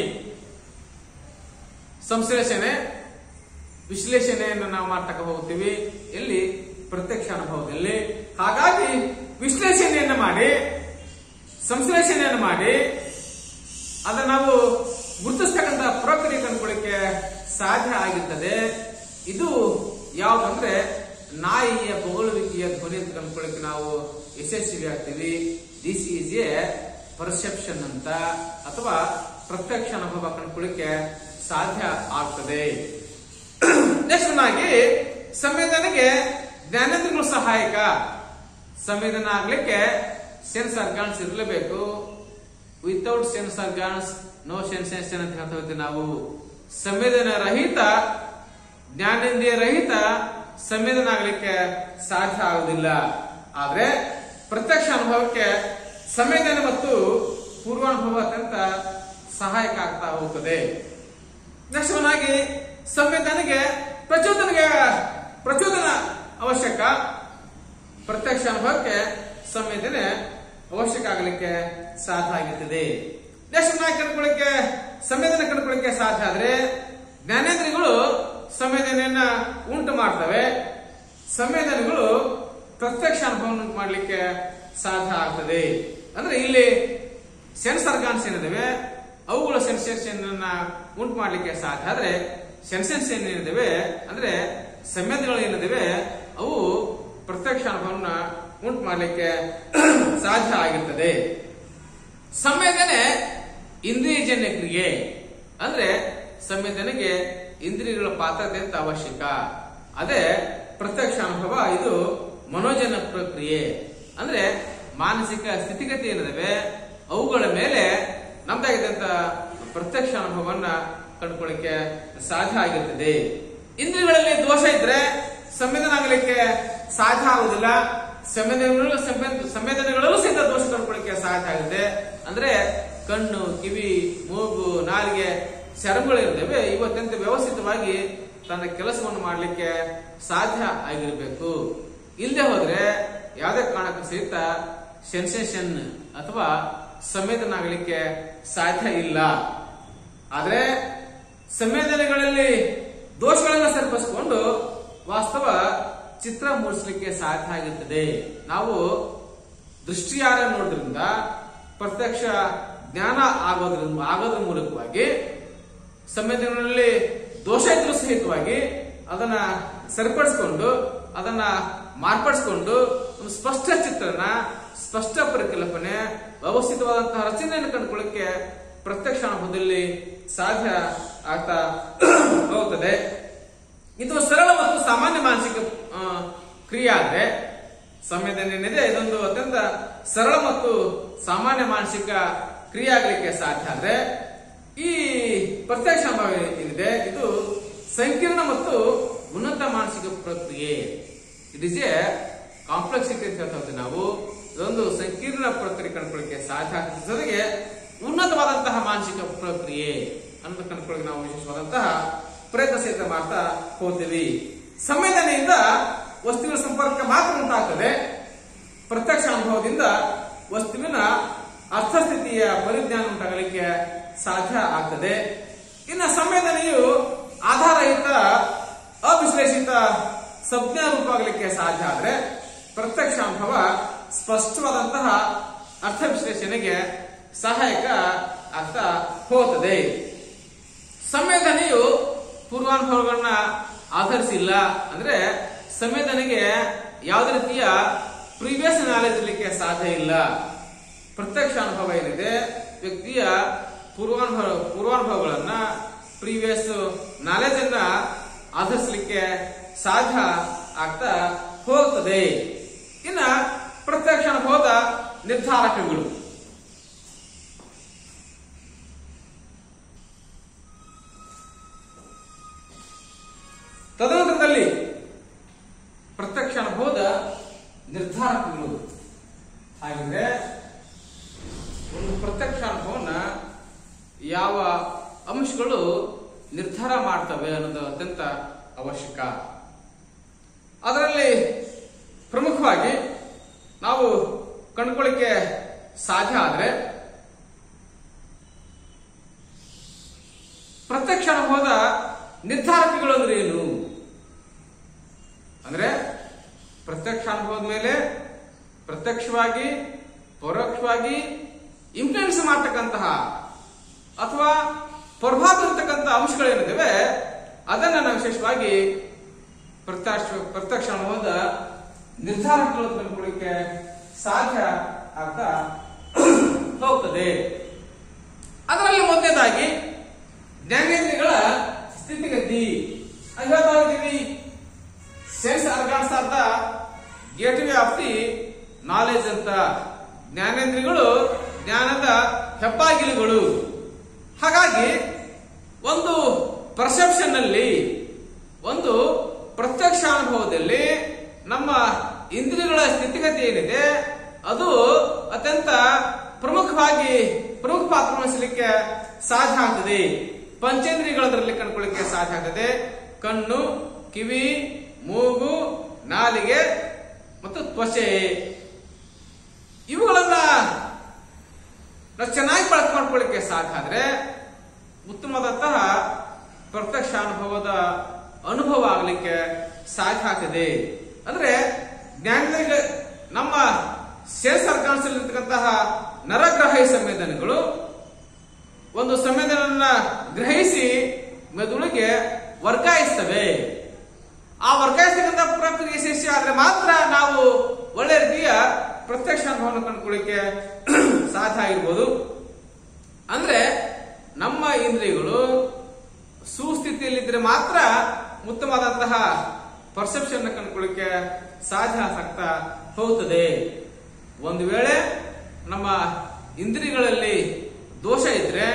ಸಂಶ್ಲೇಷಣೆ ವಿಶ್ಲೇಷಣೆಯನ್ನು ನಾವು ಮಾಡ್ತಕ್ಕ ಹೋಗ್ತೀವಿ ಎಲ್ಲಿ ಪ್ರತ್ಯಕ್ಷ ಅನುಭವದಲ್ಲಿ ಹಾಗಾಗಿ ವಿಶ್ಲೇಷಣೆಯನ್ನು ಮಾಡಿ ಸಂಶ್ಲೇಷಣೆಯನ್ನು ಮಾಡಿ ಅದನ್ನ ನಾವು ಗುರುತಿಸ್ತಕ್ಕಂಥ ಪ್ರಕ್ರಿಯೆ ಕಂಡುಕೊಳ್ಳಿಕ್ಕೆ ಸಾಧ್ಯ ಆಗಿರ್ತದೆ ಇದು ಯಾವುದಂದ್ರೆ ನಾಯಿಯ ಬೊಗಳುವಿಕೆಯ ಧ್ವನಿ ಅಂತ ಕಂಡುಕೊಳ್ಳಿಕ್ಕೆ ನಾವು ಯಶಸ್ವಿ ಆಗ್ತೀವಿ ದಿಸ್ ಈಸ್ ಎ ಪರ್ಸೆಪ್ಷನ್ ಅಂತ ಅಥವಾ ಪ್ರತ್ಯಕ್ಷ ಅನುಭವ ಕಂಡುಕೊಳ್ಳಿಕ್ಕೆ ಸಾಧ್ಯ ಆಗ್ತದೆ ನೆಕ್ಸ್ಟ್ ಆಗಿ ಸಂವೇದನೆಗೆ ಜ್ಞಾನೇಂದ್ರಗಳು ಸಹಾಯಕ ಸಂವೇದನೆ ಆಗ್ಲಿಕ್ಕೆ ಸೆನ್ಸ್ ಆರ್ಗಾನ್ಸ್ ಇರಲೇಬೇಕು without sense organs no sensation ಅಂತ ಹೇಳ್ತಾ ಹೋಗ್ತೀವಿ ನಾವು ಸಂವೇದನೆ ರಹಿತ ಜ್ಞಾನೇಂದ್ರಿಯ ರಹಿತ ಸಂವೇದನೆ ಆಗ್ಲಿಕ್ಕೆ ಸಾಧ್ಯ ಆಗುದಿಲ್ಲ ಆದ್ರೆ ಪ್ರತ್ಯಕ್ಷ ಅನುಭವಕ್ಕೆ ಸಂವೇದನೆ ಮತ್ತು ಪೂರ್ವಾನುಭವ ಅತ್ಯಂತ ಸಹಾಯಕ ಆಗ್ತಾ ಹೋಗ್ತದೆ ನೆಕ್ಸ್ಟ್ ಆಗಿ ಸಂವೇದನೆಗೆ ಪ್ರಚೋದನೆಗೆ ಪ್ರಚೋದನ ಅವಶ್ಯಕ ಪ್ರತ್ಯಕ್ಷ ಅನುಭವಕ್ಕೆ ಸಂವೇದನೆ ಅವಶ್ಯಕ ಆಗಲಿಕ್ಕೆ ಸಾಧ್ಯ ಆಗಿರ್ತದೆ ನೆಕ್ಸ್ಟ್ ಕಂಡುಕೊಳ್ಳಿಕ್ಕೆ ಸಂವೇದನೆ ಕಂಡುಕೊಳ್ಳಿಕ್ಕೆ ಸಾಧ್ಯ ಆದ್ರೆ ಜ್ಞಾನೇಂದ್ರಿಯಗಳು ಸಂವೇದನೆಯನ್ನ ಉಂಟು ಮಾಡ್ತವೆ ಸಂವೇದನೆಗಳು ಪ್ರತ್ಯಕ್ಷ ಅನುಭವ ಮಾಡಲಿಕ್ಕೆ ಸಾಧ್ಯ ಆಗ್ತದೆ ಅಂದ್ರೆ ಇಲ್ಲಿ ಸೆನ್ಸ್ ಆರ್ಗಾನ್ಸ್ ಏನಿದಾವೆ ಅವುಗಳ ಸೆನ್ಸೇಷನ್ ಅನ್ನ ಉಂಟು ಮಾಡ್ಲಿಕ್ಕೆ ಸಾಧ್ಯ ಆದ್ರೆ ಸೆನ್ಸೇಷನ್ ಏನಿದಾವೆ ಅಂದ್ರೆ ಸಂವೇದನೆಗಳು ಏನಿದಾವೆ ಅವು ಪ್ರತ್ಯಕ್ಷ ಅನುಭವನ್ನ ಉಂಟು ಮಾಡ್ಲಿಕ್ಕೆ ಸಾಧ್ಯ ಆಗಿರ್ತದೆ ಸಂವೇದನೆ ಇಂದ್ರಿಯಜನ್ಯ ಕ್ರಿಯೆ ಅಂದ್ರೆ ಸಂವೇದನೆಗೆ ಇಂದ್ರಿಯಗಳ ಪಾತ್ರತೆ ಅಂತ ಅವಶ್ಯಕ ಅದೇ ಪ್ರತ್ಯಕ್ಷ ಅನುಭವ ಇದು ಮನೋಜನ ಪ್ರಕ್ರಿಯೆ ಅಂದ್ರೆ ಮಾನಸಿಕ ಸ್ಥಿತಿಗತಿ ಏನಿದಾವೆ ಅವುಗಳ ಮೇಲೆ ನಮ್ದಾಗಿದ್ದಂತ ಪ್ರತ್ಯಕ್ಷ ಅನುಭವವನ್ನ ಕಂಡುಕೊಳ್ಳಿಕ್ಕೆ ಸಾಧ್ಯ ಆಗಿರ್ತದೆ ಇಂದ್ರಿಯಗಳಲ್ಲಿ ದೋಷ ಇದ್ರೆ ಸಂವೇದನೆ ಆಗಲಿಕ್ಕೆ ಸಾಧ್ಯ ಆಗುದಿಲ್ಲ ಸಂವೇದನೆಗಳು ಸಂವೇದ- ಸಂವೇದನೆಗಳಲ್ಲೂ ಸಹಿತ ದೋಷ ಕಂಡುಕೊಳ್ಳಿಕ್ಕೆ ಸಾಧ್ಯ ಆಗುತ್ತೆ ಅಂದ್ರೆ ಕಣ್ಣು ಕಿವಿ ಮೂಗು ನಾಲಿಗೆ ಚರ್ಮಗಳಿರ್ತವೆ ಇವತ್ತೆಂತ ವ್ಯವಸ್ಥಿತವಾಗಿ ತನ್ನ ಕೆಲಸವನ್ನು ಮಾಡಲಿಕ್ಕೆ ಸಾಧ್ಯ ಆಗಿರಬೇಕು ಇಲ್ಲದೆ ಹೋದ್ರೆ ಯಾವುದೇ ಕಾರಣಕ್ಕೂ ಸಹಿತ ಸೆನ್ಸೇಷನ್ ಅಥವಾ ಸಂವೇದನೆ ಆಗಲಿಕ್ಕೆ ಸಾಧ್ಯ ಇಲ್ಲ ಆದ್ರೆ ಸಂವೇದನೆಗಳಲ್ಲಿ ದೋಷಗಳನ್ನು ಸರಿಪಡಿಸಿಕೊಂಡು ವಾಸ್ತವ ಚಿತ್ರ ಮೂಡಿಸಲಿಕ್ಕೆ ಸಾಧ್ಯ ಆಗಿರ್ತದೆ ನಾವು ದೃಷ್ಟಿಯಾರ ನೋಡೋದ್ರಿಂದ ಪ್ರತ್ಯಕ್ಷ ಜ್ಞಾನ ಆಗೋದ್ರಿಂದ ಆಗೋದ್ರ ಮೂಲಕವಾಗಿ ಸಂವೇದನೆಗಳಲ್ಲಿ ದೋಷ ಇದ್ರೂ ಸಹಿತವಾಗಿ ಅದನ್ನ ಸರಿಪಡಿಸಿಕೊಂಡು ಅದನ್ನ ಮಾರ್ಪಡಿಸಿಕೊಂಡು ಒಂದು ಸ್ಪಷ್ಟ ಚಿತ್ರಣ ಸ್ಪಷ್ಟ ಪರಿಕಲ್ಪನೆ ವ್ಯವಸ್ಥಿತವಾದಂತಹ ರಚನೆಯನ್ನು ಕಂಡುಕೊಳ್ಳಕ್ಕೆ ಪ್ರತ್ಯಕ್ಷ ಅನುಭವದಲ್ಲಿ ಸಾಧ್ಯ ಆಗ್ತಾ ಹೋಗುತ್ತದೆ ಇದು ಸರಳ ಮತ್ತು ಸಾಮಾನ್ಯ ಮಾನಸಿಕ ಆ, ಕ್ರಿಯೆ ಆದ್ರೆ ಸಂವೇದನೆ ಏನಿದೆ ಇದೊಂದು ಅತ್ಯಂತ ಸರಳ ಮತ್ತು ಸಾಮಾನ್ಯ ಮಾನಸಿಕ ಕ್ರಿಯೆ ಆಗಲಿಕ್ಕೆ ಸಾಧ್ಯ ಆದ್ರೆ ಈ ಪ್ರತ್ಯಕ್ಷ ಅನುಭವ ಏನಿದೆ ಇದು ಸಂಕೀರ್ಣ ಮತ್ತು ಉನ್ನತ ಮಾನಸಿಕ ಪ್ರಕ್ರಿಯೆ ಇಟ್ ಇಸ್ ಎ ಕಾಂಪ್ಲೆಕ್ಸಿಟಿ ಅಂತ ಹೇಳ್ತಾ ಹೋಗ್ತೀವಿ ನಾವು ಇದೊಂದು ಸಂಕೀರ್ಣ ಪ್ರಕ್ರಿಯೆ ಕಂಡುಕೊಳ್ಳಿಕ್ಕೆ ಸಾಧ್ಯ ಆಗ್ತದೆ ಜೊತೆಗೆ ಉನ್ನತವಾದಂತಹ ಮಾನಸಿಕ ಪ್ರಕ್ರಿಯೆ ಅನ್ನೋದು ಕಂಡುಕೊಳ್ಳಿಕ್ಕೆ ನಾವು ವಿಶೇಷವಾದಂತಹ ಪ್ರಯತ್ನ ಸಹಿತ ಮಾಡ್ತಾ ಹೋಗ್ತೀವಿ ಸಂವೇದನೆಯಿಂದ ವಸ್ತುವಿನ ಸಂಪರ್ಕ ಮಾತ್ರ ಉಂಟಾಗ್ತದೆ ಪ್ರತ್ಯಕ್ಷ ಅನುಭವದಿಂದ ವಸ್ತುವಿನ ಅರ್ಥಸ್ಥಿತಿಯ ಪರಿಜ್ಞಾನ ಉಂಟಾಗಲಿಕ್ಕೆ ಸಾಧ್ಯ ಆಗ್ತದೆ ಇನ್ನು ಸಂವೇದನೆಯು ಆಧಾರಯುತ ಅವಿಶ್ಲೇಷಿತ ಸಂಜ್ಞಾ ರೂಪವಾಗಲಿಕ್ಕೆ ಸಾಧ್ಯ ಆದ್ರೆ ಪ್ರತ್ಯಕ್ಷ ಅನುಭವ ಸ್ಪಷ್ಟವಾದಂತಹ ಅರ್ಥ ವಿಶ್ಲೇಷಣೆಗೆ ಸಹಾಯಕ ಆಗ್ತಾ ಹೋಗುತ್ತದೆ ಸಂವೇದನೆಯು ಪೂರ್ವಾನುಭವಗಳನ್ನ ಆಧರಿಸಿಲ್ಲ ಅಂದ್ರೆ ಸಂವೇದನೆಗೆ ಯಾವುದೇ ರೀತಿಯ ಪ್ರೀವಿಯಸ್ ನಾಲೆಜ್ ಇರಲಿಕ್ಕೆ ಸಾಧ್ಯ ಇಲ್ಲ ಪ್ರತ್ಯಕ್ಷ ಅನುಭವ ಏನಿದೆ ವ್ಯಕ್ತಿಯ ಪೂರ್ವಾನುಭವ ಪೂರ್ವಾನುಭವಗಳನ್ನ ಪ್ರೀವಿಯಸ್ ನಾಲೆಜ್ ಅನ್ನ ಆಧರಿಸಲಿಕ್ಕೆ ಸಾಧ್ಯ ಆಗ್ತಾ ಹೋಗ್ತದೆ ಇನ್ನ ಪ್ರತ್ಯಕ್ಷ ಅನುಭವದ ನಿರ್ಧಾರಕಗಳು ತದನಂತರದಲ್ಲಿ ಪ್ರತ್ಯಕ್ಷ ಅನುಭವದ ನಿರ್ಧಾರಕಗಳು ಹಾಗಿದ್ರೆ ಒಂದು ಪ್ರತ್ಯಕ್ಷ ಅನುಭವನ ಯಾವ ಅಂಶಗಳು ನಿರ್ಧಾರ ಮಾಡ್ತವೆ ಅನ್ನೋದು ಅತ್ಯಂತ ಅವಶ್ಯಕ ಅದರಲ್ಲಿ ಪ್ರಮುಖವಾಗಿ ನಾವು ಕಂಡುಕೊಳ್ಳಿಕ್ಕೆ ಸಾಧ್ಯ ಆದ್ರೆ ಪ್ರತ್ಯಕ್ಷ ಅನುಭವದ ನಿರ್ಧಾರಕಗಳು ಅಂದ್ರೆ ಏನು ಅಂದ್ರೆ ಪ್ರತ್ಯಕ್ಷ ಅನುಭವದ ಮೇಲೆ ಪ್ರತ್ಯಕ್ಷವಾಗಿ ಪರೋಕ್ಷವಾಗಿ ಇನ್ಫ್ಲೂಯೆನ್ಸ್ ಮಾಡ್ತಕ್ಕಂತಹ ಅಥವಾ ಪ್ರಭಾವ ಬೀರ್ತಕ್ಕಂಥ ಅಂಶಗಳೇನಿದ್ದಾವೆ ಅದನ್ನ ನಾವು ವಿಶೇಷವಾಗಿ ಪ್ರತ್ಯಕ್ಷ ಪ್ರತ್ಯಕ್ಷ ಅನುಭವದ ನಿರ್ಧಾರಗಳು ತಂದುಕೊಳ್ಳಿಕ್ಕೆ ಸಾಧ್ಯ ಆಗ್ತಾ ಹೋಗ್ತದೆ ಅದರಲ್ಲಿ ಮೊದಲನೇದಾಗಿ ಜ್ಞಾನೇಂದ್ರಿಯಗಳ ಸ್ಥಿತಿಗತಿ ಅದು ಹೇಳ್ತಾ ಇದ್ದೀವಿ sense organs of the gateway of the knowledge ಅಂತ ಜ್ಞಾನೇಂದ್ರಿಯಗಳು ಜ್ಞಾನದ ಹೆಬ್ಬಾಗಿಲುಗಳು ಹಾಗಾಗಿ ಒಂದು ಪರ್ಸೆಪ್ಷನ್ ನಲ್ಲಿ ಒಂದು ಪ್ರತ್ಯಕ್ಷ ಅನುಭವದಲ್ಲಿ ನಮ್ಮ ಇಂದ್ರಿಯಗಳ ಸ್ಥಿತಿಗತಿ ಏನಿದೆ ಅದು ಅತ್ಯಂತ ಪ್ರಮುಖವಾಗಿ ಪ್ರಮುಖ ಪಾತ್ರ ವಹಿಸಲಿಕ್ಕೆ ಸಾಧ್ಯ ಆಗ್ತದೆ ಪಂಚೇಂದ್ರಿಯಗಳದರಲ್ಲಿ ಕಂಡುಕೊಳ್ಳಿಕ್ಕೆ ಸಾಧ್ಯ ಆಗ್ತದೆ ಕಣ್ಣು ಕಿವಿ ಮೂಗು ನಾಲಿಗೆ ಮತ್ತು ತ್ವಚೆ ಇವುಗಳನ್ನ ನಾವು ಚೆನ್ನಾಗಿ ಬಳಕೆ ಮಾಡ್ಕೊಳ್ಳಿಕ್ಕೆ ಸಾಧ್ಯ ಆದ್ರೆ ಉತ್ತಮವಾದಂತಹ ಪ್ರತ್ಯಕ್ಷ ಅನುಭವದ ಅನುಭವ ಆಗಲಿಕ್ಕೆ ಸಾಧ್ಯ ಆಗ್ತದೆ ಅಂದ್ರೆ ಜ್ಞಾನದಲ್ಲಿ ನಮ್ಮ ಸೇಲ್ಸ್ ಇರ್ತಕ್ಕಂತಹ ನರಗ್ರಾಹಿ ಸಂವೇದನೆಗಳು ಮೆದುಳಿಗೆ ವರ್ಗಾಯಿಸ್ತವೆ ಆ ವರ್ಗಾಯಿಸ್ತಕ್ಕಂಥ ಪ್ರಕ್ರಿಯೆ ಯಶಸ್ವಿ ಆದ್ರೆ ಮಾತ್ರ ನಾವು ಒಳ್ಳೆ ರೀತಿಯ ಪ್ರತ್ಯಕ್ಷ ಅನುಭವವನ್ನು ಕಂಡುಕೊಳ್ಳಿಕ್ಕೆ ಸಾಧ್ಯ ಆಗಿರ್ಬೋದು ಅಂದ್ರೆ ನಮ್ಮ ಇಂದ್ರಿಯಗಳು ಸುಸ್ಥಿತಿಯಲ್ಲಿದ್ರೆ ಮಾತ್ರ ಉತ್ತಮವಾದಂತಹ ಪರ್ಸೆಪ್ಷನ್ ಕಂಡುಕೊಳ್ಳಿಕ್ಕೆ ಸಾಧ್ಯ ಆಗ್ತಾ ಹೋಗುತ್ತದೆ ಒಂದು ವೇಳೆ ನಮ್ಮ ಇಂದ್ರಿಯಗಳಲ್ಲಿ ದೋಷ ಇದ್ರೆ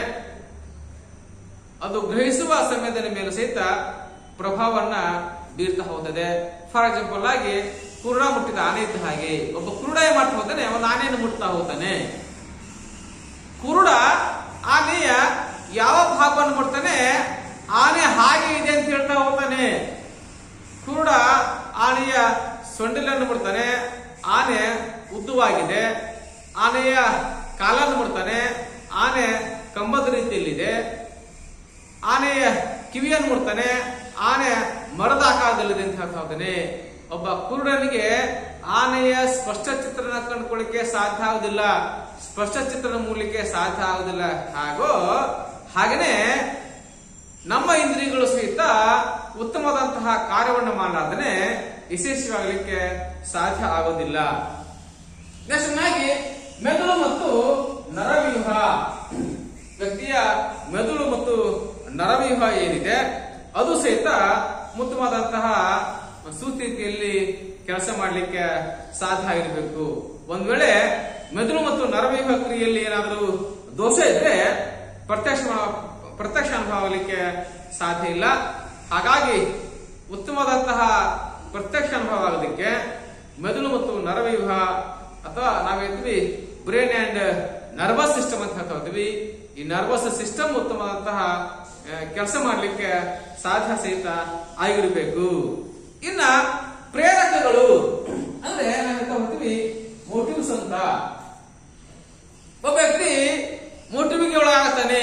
ಅದು ಗ್ರಹಿಸುವ ಸಮಯದ ಮೇಲೆ ಸಹಿತ ಪ್ರಭಾವವನ್ನ ಬೀರ್ತಾ ಹೋಗ್ತದೆ ಫಾರ್ ಎಕ್ಸಾಂಪಲ್ ಆಗಿ ಕುರುಡ ಮುಟ್ಟಿದ ಆನೆ ಇದ್ದ ಹಾಗೆ ಒಬ್ಬ ಕುರುಡ ಏನ್ ಮಾಡ್ತಾ ಹೋಗ್ತಾನೆ ಒಂದು ಆನೆಯನ್ನು ಮುಟ್ತಾ ಹೋಗ್ತಾನೆ ಕುರುಡ ಆನೆಯ ಯಾವ ಭಾಗವನ್ನು ಮುಟ್ತಾನೆ ಆನೆ ಹಾಗೆ ಇದೆ ಅಂತ ಹೇಳ್ತಾ ಹೋಗ್ತಾನೆ ಕುರುಡ ಆನೆಯ ಸೊಂಡಿಲನ್ನು ಮುಡ್ತಾನೆ ಆನೆ ಉದ್ದವಾಗಿದೆ ಆನೆಯ ಕಾಲನ್ನು ಮುಡ್ತಾನೆ ಆನೆ ಕಂಬದ ರೀತಿಯಲ್ಲಿದೆ ಆನೆಯ ಕಿವಿಯನ್ನು ಮುಡ್ತಾನೆ ಆನೆ ಮರದ ಆಕಾರದಲ್ಲಿದೆ ಅಂತ ಹೇಳ್ತಾ ಹೋಗ್ತಾನೆ ಒಬ್ಬ ಕುರುಡನಿಗೆ ಆನೆಯ ಸ್ಪಷ್ಟ ಚಿತ್ರಣ ಕಂಡುಕೊಳ್ಳಿಕ್ಕೆ ಸಾಧ್ಯ ಆಗುದಿಲ್ಲ ಸ್ಪಷ್ಟ ಚಿತ್ರಣ ಮೂಡಲಿಕ್ಕೆ ಸಾಧ್ಯ ಆಗುದಿಲ್ಲ ಹಾಗೂ ಹಾಗೇನೆ ನಮ್ಮ ಇಂದ್ರಿಯಗಳು ಸಹಿತ ಉತ್ತಮವಾದಂತಹ ಕಾರ್ಯವನ್ನು ಮಾಡಲಾರ್ದೇ ಯಶಸ್ವಿಯಾಗಲಿಕ್ಕೆ ಸಾಧ್ಯ ಆಗೋದಿಲ್ಲ ನೆಕ್ಸ್ಟ್ ಆಗಿ ಮೆದುಳು ಮತ್ತು ನರವ್ಯೂಹ ವ್ಯಕ್ತಿಯ ಮೆದುಳು ಮತ್ತು ನರವ್ಯೂಹ ಏನಿದೆ ಅದು ಸಹಿತ ಉತ್ತಮವಾದಂತಹ ಸುಸ್ಥಿತಿಯಲ್ಲಿ ಕೆಲಸ ಮಾಡಲಿಕ್ಕೆ ಸಾಧ್ಯ ಆಗಿರಬೇಕು ಒಂದ್ ವೇಳೆ ಮೆದುಳು ಮತ್ತು ನರವ್ಯೂಹ ಕ್ರಿಯೆಯಲ್ಲಿ ಏನಾದರೂ ದೋಷ ಇದ್ರೆ ಪ್ರತ್ಯಕ್ಷ ಪ್ರತ್ಯಕ್ಷ ಅನುಭವ ಆಗಲಿಕ್ಕೆ ಸಾಧ್ಯ ಇಲ್ಲ ಹಾಗಾಗಿ ಉತ್ತಮವಾದಂತಹ ಪ್ರತ್ಯಕ್ಷ ಅನುಭವ ಆಗೋದಕ್ಕೆ ಮೆದುಳು ಮತ್ತು ನರವ್ಯೂಹ ಅಥವಾ ನಾವ್ ಹೇಳ್ತೀವಿ ಬ್ರೈನ್ ಅಂಡ್ ನರ್ವಸ್ ಸಿಸ್ಟಮ್ ಅಂತ ಹೇಳ್ತಾ ಹೋಗ್ತೀವಿ ಈ ನರ್ವಸ್ ಸಿಸ್ಟಮ್ ಉತ್ತಮವಾದಂತಹ ಕೆಲಸ ಮಾಡಲಿಕ್ಕೆ ಸಾಧ್ಯ ಸಹಿತ ಆಗಿರಬೇಕು ಇನ್ನ ಪ್ರೇರಕಗಳು ಅಂದ್ರೆ ನಾವು ಹೇಳ್ತಾ ಹೋಗ್ತೀವಿ ಮೋಟಿವ್ಸ್ ಅಂತ ಒಬ್ಬ ವ್ಯಕ್ತಿ ಮೋಟಿವ್ಗೆ ಒಳಗಾಗ್ತಾನೆ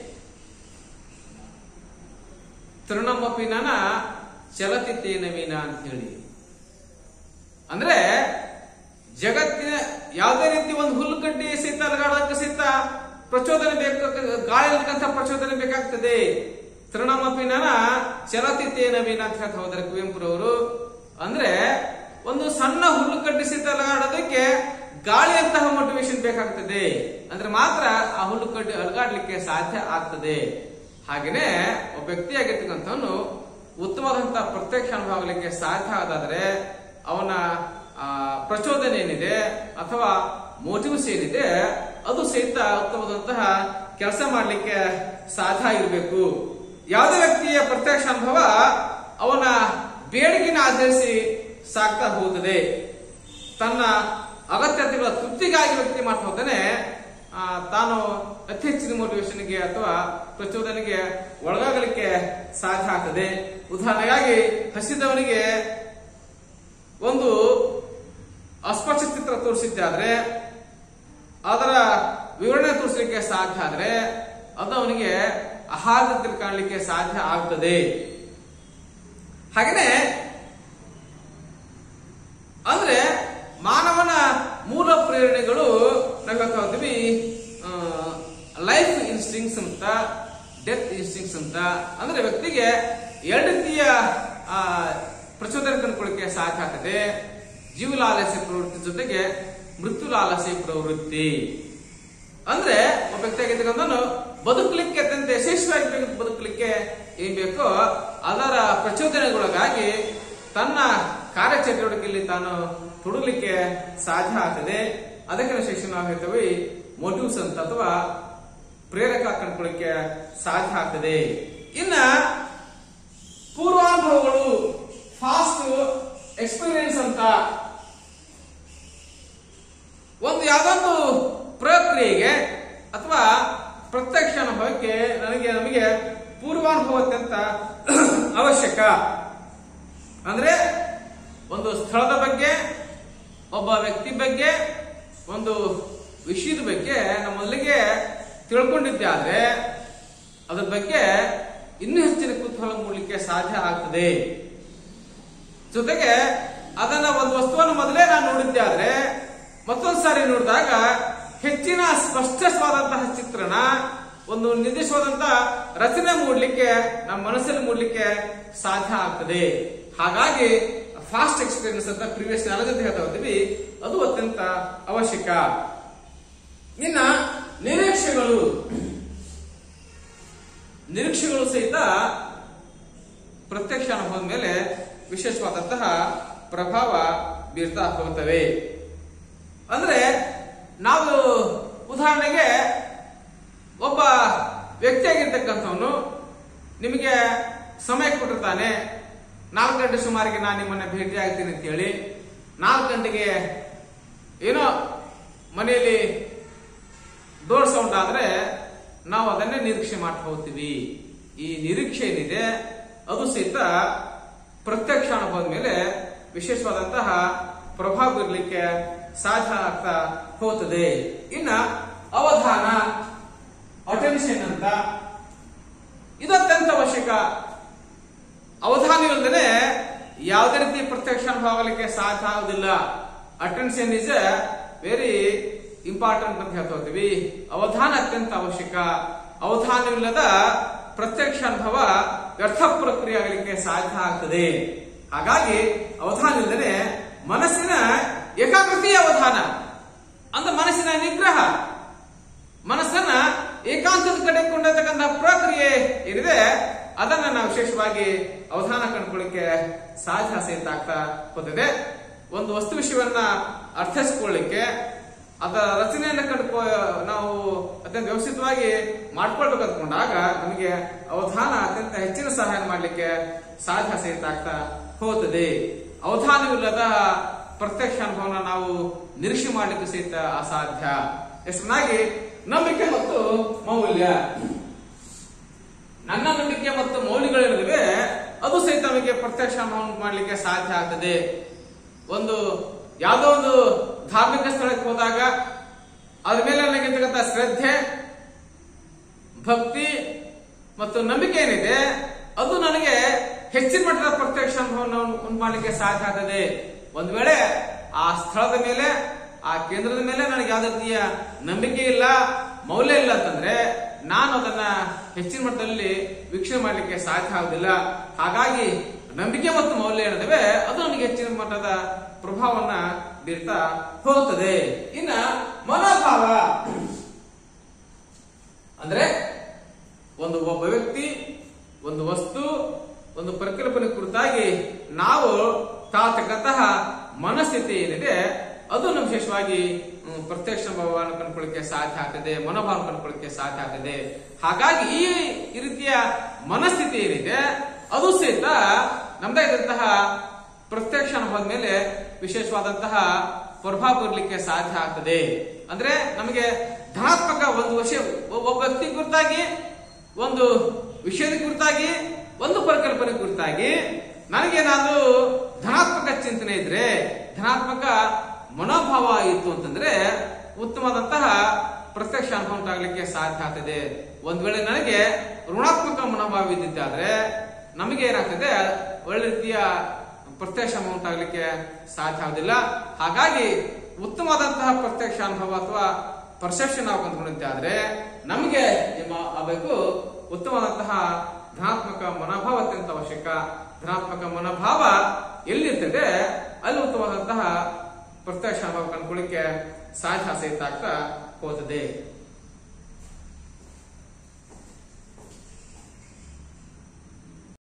ತೃಣಮಪಿ ನನ ಚಲತಿ ತೇನ ಮೀನ ಅಂತ ಹೇಳಿ ಅಂದ್ರೆ ಜಗತ್ತಿನ ಯಾವುದೇ ರೀತಿ ಒಂದು ಹುಲ್ಲು ಕಡ್ಡಿ ಸಹಿತ ಅಲಗಾಡೋದಕ್ಕೆ ಸಹಿತ ಪ್ರಚೋದನೆ ಬೇಕು ಗಾಳಿ ಇರ್ತಕ್ಕಂಥ ಪ್ರಚೋದನೆ ಬೇಕಾಗ್ತದೆ ತೃಣಮಪಿ ನನ ಚಲತಿ ತೇನ ಮೀನ ಅಂತ ಹೇಳ್ತಾ ಹೋದ್ರೆ ಕುವೆಂಪುರವರು ಅಂದ್ರೆ ಒಂದು ಸಣ್ಣ ಹುಲ್ಲು ಕಡ್ಡಿ ಸಹಿತ ಅಲಗಾಡೋದಕ್ಕೆ ಗಾಳಿಯಂತಹ ಮೋಟಿವೇಶನ್ ಬೇಕಾಗ್ತದೆ ಅಂದ್ರೆ ಮಾತ್ರ ಆ ಹುಲ್ಲು ಕಡ್ಡಿ ಅಲಗಾಡ್ಲಿಕ್ಕೆ ಸಾಧ್ಯ ಆಗ್ತದೆ ಹಾಗೇನೆ ಒಬ್ಬ ವ್ಯಕ್ತಿಯಾಗಿರ್ತಕ್ಕಂಥವನು ಉತ್ತಮವಾದಂತಹ ಪ್ರತ್ಯಕ್ಷ ಅನುಭವ ಆಗಲಿಕ್ಕೆ ಸಾಧ್ಯ ಆದಾದ್ರೆ ಅವನ ಆ, ಪ್ರಚೋದನೆ ಏನಿದೆ ಅಥವಾ ಮೋಟಿವ್ಸ್ ಏನಿದೆ ಅದು ಸಹಿತ ಉತ್ತಮವಾದಂತಹ ಕೆಲಸ ಮಾಡಲಿಕ್ಕೆ ಸಾಧ್ಯ ಆಗಿರಬೇಕು ಯಾವುದೇ ವ್ಯಕ್ತಿಯ ಪ್ರತ್ಯಕ್ಷ ಅನುಭವ ಅವನ ಬೇಡಿಕೆನ ಆಧರಿಸಿ ಸಾಗ್ತಾ ಹೋಗುತ್ತದೆ ತನ್ನ ಅಗತ್ಯತೆಗಳ ತೃಪ್ತಿಗಾಗಿ ವ್ಯಕ್ತಿ ಮಾಡ್ತಾ ಹೋಗ್ತಾನೆ ಆ, ತಾನು ಅತಿ ಹೆಚ್ಚಿನ ಮೋಟಿವೇಶನ್ಗೆ ಅಥವಾ ಪ್ರಚೋದನೆಗೆ ಒಳಗಾಗಲಿಕ್ಕೆ ಸಾಧ್ಯ ಆಗ್ತದೆ ಉದಾಹರಣೆಗಾಗಿ ಹಸಿದವನಿಗೆ ಒಂದು ಅಸ್ಪಷ್ಟ ಚಿತ್ರ ತೋರಿಸಿದ್ದಾದ್ರೆ ಅದರ ವಿವರಣೆ ತೋರಿಸಲಿಕ್ಕೆ ಸಾಧ್ಯ ಆದ್ರೆ ಅದು ಅವನಿಗೆ ಆಹಾರದಲ್ಲಿ ಕಾಣಲಿಕ್ಕೆ ಸಾಧ್ಯ ಆಗ್ತದೆ ಹಾಗೇನೆ ಅಂದ್ರೆ ಮಾನವನ ಮೂಲ ಪ್ರೇರಣೆಗಳು ನಾವು ಹೇಳ್ತಾ ಹೋಗ್ತೀವಿ ಲೈಫ್ ಇನ್ಸ್ಟಿಂಗ್ಸ್ ಅಂತ ಡೆತ್ ಇನ್ಸ್ಟಿಂಗ್ಸ್ ಅಂತ ಅಂದ್ರೆ ವ್ಯಕ್ತಿಗೆ ಎರಡು ರೀತಿಯ ಆ, ಪ್ರಚೋದನೆ ಕಂಡುಕೊಳ್ಳಿಕ್ಕೆ ಸಾಧ್ಯ ಆಗ್ತದೆ ಜೀವಲಾಲಸ್ಯ ಪ್ರವೃತ್ತಿ ಜೊತೆಗೆ ಮೃತ್ಯು ಲಾಲಸ್ಯ ಪ್ರವೃತ್ತಿ ಅಂದ್ರೆ ಒಬ್ಬ ವ್ಯಕ್ತಿ ಆಗಿರ್ತಕ್ಕಂಥವನು ಬದುಕಲಿಕ್ಕೆ ಅತ್ಯಂತ ಯಶಸ್ವಿಯಾಗಿ ಬೇಕು- ಬದುಕಲಿಕ್ಕೆ ಏನ್ ಬೇಕೋ ಅದರ ಪ್ರಚೋದನೆಗೊಳಗಾಗಿ ತನ್ನ ಕಾರ್ಯಚಟುವಟಿಕೆಯಲ್ಲಿ ತಾನು ತೊಡಗಲಿಕ್ಕೆ ಸಾಧ್ಯ ಆಗ್ತದೆ ಅದಕ್ಕೆ ಶಿಕ್ಷಣ ನಾವು ಹೇಳ್ತೇವೆ ಮೋಟಿವ್ಸ್ ಅಂತ ಅಥವಾ ಪ್ರೇರಕ ಕಂಡುಕೊಳ್ಳಿಕ್ಕೆ ಸಾಧ್ಯ ಆಗ್ತದೆ ಇನ್ನ ಪೂರ್ವಾನುಭವಗಳು ಫಾಸ್ಟ್ ಎಕ್ಸ್ಪೀರಿಯನ್ಸ್ ಅಂತ ಒಂದು ಯಾವ್ದೊಂದು ಪ್ರಕ್ರಿಯೆಗೆ ಅಥವಾ ಪ್ರತ್ಯಕ್ಷ ಅನುಭವಕ್ಕೆ ನನಗೆ ನಮಗೆ ಪೂರ್ವಾನುಭವ ಅತ್ಯಂತ ಅವಶ್ಯಕ ಅಂದ್ರೆ ಒಂದು ಸ್ಥಳದ ಬಗ್ಗೆ ಒಬ್ಬ ವ್ಯಕ್ತಿ ಬಗ್ಗೆ ಒಂದು ವಿಷಯದ ಬಗ್ಗೆ ನಮ್ಮ ಮೊದಲಿಗೆ ತಿಳ್ಕೊಂಡಿದ್ದೆ ಆದ್ರೆ ಅದ್ರ ಬಗ್ಗೆ ಇನ್ನೂ ಹೆಚ್ಚಿನ ಕುತೂಹಲ ಮೂಡಲಿಕ್ಕೆ ಸಾಧ್ಯ ಆಗ್ತದೆ ಜೊತೆಗೆ ಅದನ್ನ ಒಂದು ವಸ್ತುವನ್ನು ಮೊದಲೇ ನಾನು ನೋಡಿದ್ದೆ ಆದ್ರೆ ಮತ್ತೊಂದು ಸಾರಿ ನೋಡಿದಾಗ ಹೆಚ್ಚಿನ ಸ್ಪಷ್ಟವಾದಂತಹ ಚಿತ್ರಣ ಒಂದು ನಿರ್ದಿಷ್ಟವಾದಂತ ರಚನೆ ಮೂಡ್ಲಿಕ್ಕೆ ನಮ್ಮ ಮನಸ್ಸಲ್ಲಿ ಮೂಡ್ಲಿಕ್ಕೆ ಸಾಧ್ಯ ಆಗ್ತದೆ ಹಾಗಾಗಿ ಫಾಸ್ಟ್ ಎಕ್ಸ್ಪೀರಿಯನ್ಸ್ ಅಂತ ಪ್ರಿವಿಯಸ್ ನಾಲೆಜ್ ಅಂತ ಹೇಳ್ತಾ ಹೋಗ್ತೀವಿ ಅದು ಅತ್ಯಂತ ಅವಶ್ಯಕ ಇನ್ನ ನಿರೀಕ್ಷೆಗಳು ನಿರೀಕ್ಷೆಗಳು ಸಹಿತ ಪ್ರತ್ಯಕ್ಷ ಅನುಭವದ ಮೇಲೆ ವಿಶೇಷವಾದಂತಹ ಪ್ರಭಾವ ಬೀರ್ತಾ ಹೋಗ್ತವೆ ಅಂದ್ರೆ ನಾವು ಉದಾಹರಣೆಗೆ ಒಬ್ಬ ವ್ಯಕ್ತಿಯಾಗಿರ್ತಕ್ಕಂಥವನು ನಿಮಗೆ ಸಮಯ ಕೊಟ್ಟಿರ್ತಾನೆ ನಾಲ್ಕು ಗಂಟೆ ಸುಮಾರಿಗೆ ನಾನು ನಿಮ್ಮನ್ನ ಭೇಟಿ ಆಗ್ತೀನಿ ಅಂತ ಹೇಳಿ ನಾಲ್ಕು ಗಂಟೆಗೆ ಏನೋ ಮನೆಯಲ್ಲಿ ಡೋರ್ ಸೌಂಡ್ ಆದ್ರೆ ನಾವು ಅದನ್ನೇ ನಿರೀಕ್ಷೆ ಮಾಡ್ತಾ ಹೋಗ್ತೀವಿ ಈ ನಿರೀಕ್ಷೆ ಏನಿದೆ ಅದು ಸಹಿತ ಪ್ರತ್ಯಕ್ಷ ಅನುಭವದ ಮೇಲೆ ವಿಶೇಷವಾದಂತಹ ಪ್ರಭಾವ ಬೀರಲಿಕ್ಕೆ ಸಾಧ್ಯ ಆಗ್ತಾ ಹೋಗ್ತದೆ ಇನ್ನ ಅವಧಾನ ಅಟೆನ್ಷನ್ ಅಂತ ಇದು ಅತ್ಯಂತ ಅವಶ್ಯಕ ಅವಧಾನವಿಲ್ಲದೆ ಯಾವುದೇ ರೀತಿ ಪ್ರತ್ಯಕ್ಷ ಅನುಭವ ಆಗಲಿಕ್ಕೆ ಸಾಧ್ಯ ಆಗುದಿಲ್ಲ ಅಟೆನ್ಷನ್ ಇಸ್ ವೆರಿ ಇಂಪಾರ್ಟೆಂಟ್ ಅಂತ ಹೇಳ್ತಾ ಹೋಗ್ತೀವಿ ಅವಧಾನ ಅತ್ಯಂತ ಅವಶ್ಯಕ ಅವಧಾನವಿಲ್ಲದ ಪ್ರತ್ಯಕ್ಷ ಅನುಭವ ವ್ಯರ್ಥ ಪ್ರಕ್ರಿಯೆ ಆಗಲಿಕ್ಕೆ ಸಾಧ್ಯ ಆಗ್ತದೆ ಹಾಗಾಗಿ ಅವಧಾನ ಇಲ್ಲದೆ ಮನಸ್ಸಿನ ಏಕಾಗ್ರತೆಯ ಅವಧಾನ ಅಂದ್ರೆ ಮನಸ್ಸಿನ ನಿಗ್ರಹ ಮನಸ್ಸನ್ನ ಏಕಾಂತದ ಕಡೆ ಕೊಂಡತಕ್ಕಂಥ ಪ್ರಕ್ರಿಯೆ ಏನಿದೆ ಅದನ್ನ ನಾವು ವಿಶೇಷವಾಗಿ ಅವಧಾನ ಕಂಡುಕೊಳ್ಳಿಕ್ಕೆ ಸಾಧ್ಯ ಸಹಿತ ಆಗ್ತಾ ಹೋಗಿದೆ ಒಂದು ವಸ್ತು ವಿಷಯವನ್ನ ಅರ್ಥೈಸಿಕೊಳ್ಳಿಕ್ಕೆ ಅದರ ರಚನೆಯನ್ನ ಕಂಡುಕೊ ನಾವು ಅತ್ಯಂತ ವ್ಯವಸ್ಥಿತವಾಗಿ ಮಾಡ್ಕೊಳ್ಬೇಕು ಅಂದ್ಕೊಂಡಾಗ ನಮಗೆ ಅವಧಾನ ಅತ್ಯಂತ ಹೆಚ್ಚಿನ ಸಹಾಯ ಮಾಡಲಿಕ್ಕೆ ಸಾಧ್ಯ ಸಹಿತ ಆಗ್ತಾ ಹೋಗುತ್ತದೆ ಅವಧಾನವಿಲ್ಲದ ಪ್ರತ್ಯಕ್ಷ ಅನುಭವನ ನಾವು ನಿರೀಕ್ಷೆ ಮಾಡಲಿಕ್ಕೆ ಸಹಿತ ಅಸಾಧ್ಯ ಎಷ್ಟನಾಗಿ ನಂಬಿಕೆ ಮತ್ತು ಮೌಲ್ಯ ನನ್ನ ನಂಬಿಕೆ ಮತ್ತು ಮೌಲ್ಯಗಳೇನಿವೆ ಅದು ಸಹಿತ ನಮಗೆ ಪ್ರತ್ಯಕ್ಷ ಅನುಭವ ಮಾಡಲಿಕ್ಕೆ ಸಾಧ್ಯ ಆಗ್ತದೆ ಒಂದು ಯಾವುದೋ ಒಂದು ಧಾರ್ಮಿಕ ಸ್ಥಳಕ್ಕೆ ಹೋದಾಗ ಅದ್ರ ಮೇಲೆ ನನಗಿರ್ತಕ್ಕಂಥ ಶ್ರದ್ಧೆ ಭಕ್ತಿ ಮತ್ತು ನಂಬಿಕೆ ಏನಿದೆ ಅದು ನನಗೆ ಹೆಚ್ಚಿನ ಮಟ್ಟದ ಪ್ರತ್ಯಕ್ಷ ಅನುಭವವನ್ನು ಉಂಟು ಮಾಡಲಿಕ್ಕೆ ಸಾಧ್ಯ ಆಗ್ತದೆ ಒಂದ್ ವೇಳೆ ಆ ಸ್ಥಳದ ಮೇಲೆ ಆ ಕೇಂದ್ರದ ಮೇಲೆ ನನಗೆ ಯಾವುದೇ ರೀತಿಯ ನಂಬಿಕೆ ಇಲ್ಲ ಮೌಲ್ಯ ಇಲ್ಲ ಅಂತಂದ್ರೆ ನಾನು ಅದನ್ನ ಹೆಚ್ಚಿನ ಮಟ್ಟದಲ್ಲಿ ವೀಕ್ಷಣೆ ಮಾಡಲಿಕ್ಕೆ ಸಾಧ್ಯ ಆಗುದಿಲ್ಲ ಹಾಗಾಗಿ ನಂಬಿಕೆ ಮತ್ತು ಮೌಲ್ಯ ಏನಿದಾವೆ ಅದು ನನಗೆ ಹೆಚ್ಚಿನ ಮಟ್ಟದ ಪ್ರಭಾವವನ್ನ ಬೀರ್ತಾ ಹೋಗುತ್ತದೆ ಇನ್ನ ಮನೋಭಾವ ಅಂದ್ರೆ ಒಂದು ಒಬ್ಬ ವ್ಯಕ್ತಿ ಒಂದು ವಸ್ತು ಒಂದು ಪರಿಕಲ್ಪನೆ ಕುರಿತಾಗಿ ನಾವು ತಾಳ್ತಕ್ಕಂತಹ ಮನಸ್ಥಿತಿ ಏನಿದೆ ಅದು ನಮ್ಮ ವಿಶೇಷವಾಗಿ ಹ್ಮ್, ಪ್ರತ್ಯಕ್ಷ ಭಾವವನ್ನು ಕಂಡುಕೊಳ್ಳಿಕ್ಕೆ ಸಾಧ್ಯ ಆಗ್ತದೆ ಮನೋಭಾವ ಕಂಡುಕೊಳ್ಳಿಕ್ಕೆ ಸಾಧ್ಯ ಆಗ್ತದೆ ಹಾಗಾಗಿ ಈ ಈ ರೀತಿಯ ಮನಸ್ಥಿತಿ ಏನಿದೆ ಅದು ಸಹಿತ ನಮ್ದೇ ಇದ್ದಂತಹ ಪ್ರತ್ಯಕ್ಷ ಅನುಭವದ ಮೇಲೆ ವಿಶೇಷವಾದಂತಹ ಪ್ರಭಾವ ಬೀರಲಿಕ್ಕೆ ಸಾಧ್ಯ ಆಗ್ತದೆ ಅಂದ್ರೆ ನಮಗೆ ಧನಾತ್ಮಕ ಒಂದು ವಿಷಯ ಒಬ್ಬ ವ್ಯಕ್ತಿ ಕುರಿತಾಗಿ ಒಂದು ವಿಷಯದ ಕುರಿತಾಗಿ ಒಂದು ಪರಿಕಲ್ಪನೆ ಕುರಿತಾಗಿ ನನಗೇನಾದ್ರೂ ಧನಾತ್ಮಕ ಚಿಂತನೆ ಇದ್ರೆ ಧನಾತ್ಮಕ ಮನೋಭಾವ ಇತ್ತು ಅಂತಂದ್ರೆ ಉತ್ತಮವಾದಂತಹ ಪ್ರತ್ಯಕ್ಷ ಅನುಭವ ಉಂಟಾಗ್ಲಿಕ್ಕೆ ಸಾಧ್ಯ ಆಗ್ತದೆ ಒಂದ್ ವೇಳೆ ನನಗೆ ಋಣಾತ್ಮಕ ಮನೋಭಾವ ಇದ್ದಿದ್ದಾದ್ರೆ ನಮಗೆ ಏನಾಗ್ತದೆ ಒಳ್ಳೆ ರೀತಿಯ ಪ್ರತ್ಯಕ್ಷ ಅನುಭವ ಉಂಟಾಗ್ಲಿಕ್ಕೆ ಸಾಧ್ಯ ಆಗುದಿಲ್ಲ ಹಾಗಾಗಿ ಉತ್ತಮವಾದಂತಹ ಪ್ರತ್ಯಕ್ಷ ಅನುಭವ ಅಥವಾ ಪರ್ಸೆಪ್ಷನ್ ನಾವು ಕಂಡುಕೊಂಡಿದ್ದಾದ್ರೆ ನಮಗೆ ನಿಮ್ಮ ಆಗಬೇಕು ಉತ್ತಮವಾದಂತಹ ಧನಾತ್ಮಕ ಮನೋಭಾವ ಅತ್ಯಂತ ಅವಶ್ಯಕ ಧನಾತ್ಮಕ ಮನೋಭಾವ ಎಲ್ಲಿರ್ತದೆ ಅಲ್ಲಿ ಉತ್ತಮವಾದಂತಹ ಪ್ರತ್ಯಕ್ಷ ಅನುಭವ ಕಂಡುಕೊಳ್ಳಿಕ್ಕೆ ಸಾಧ್ಯ ಸಹಿತ ಆಗ್ತಾ ಹೋಗ್ತದೆ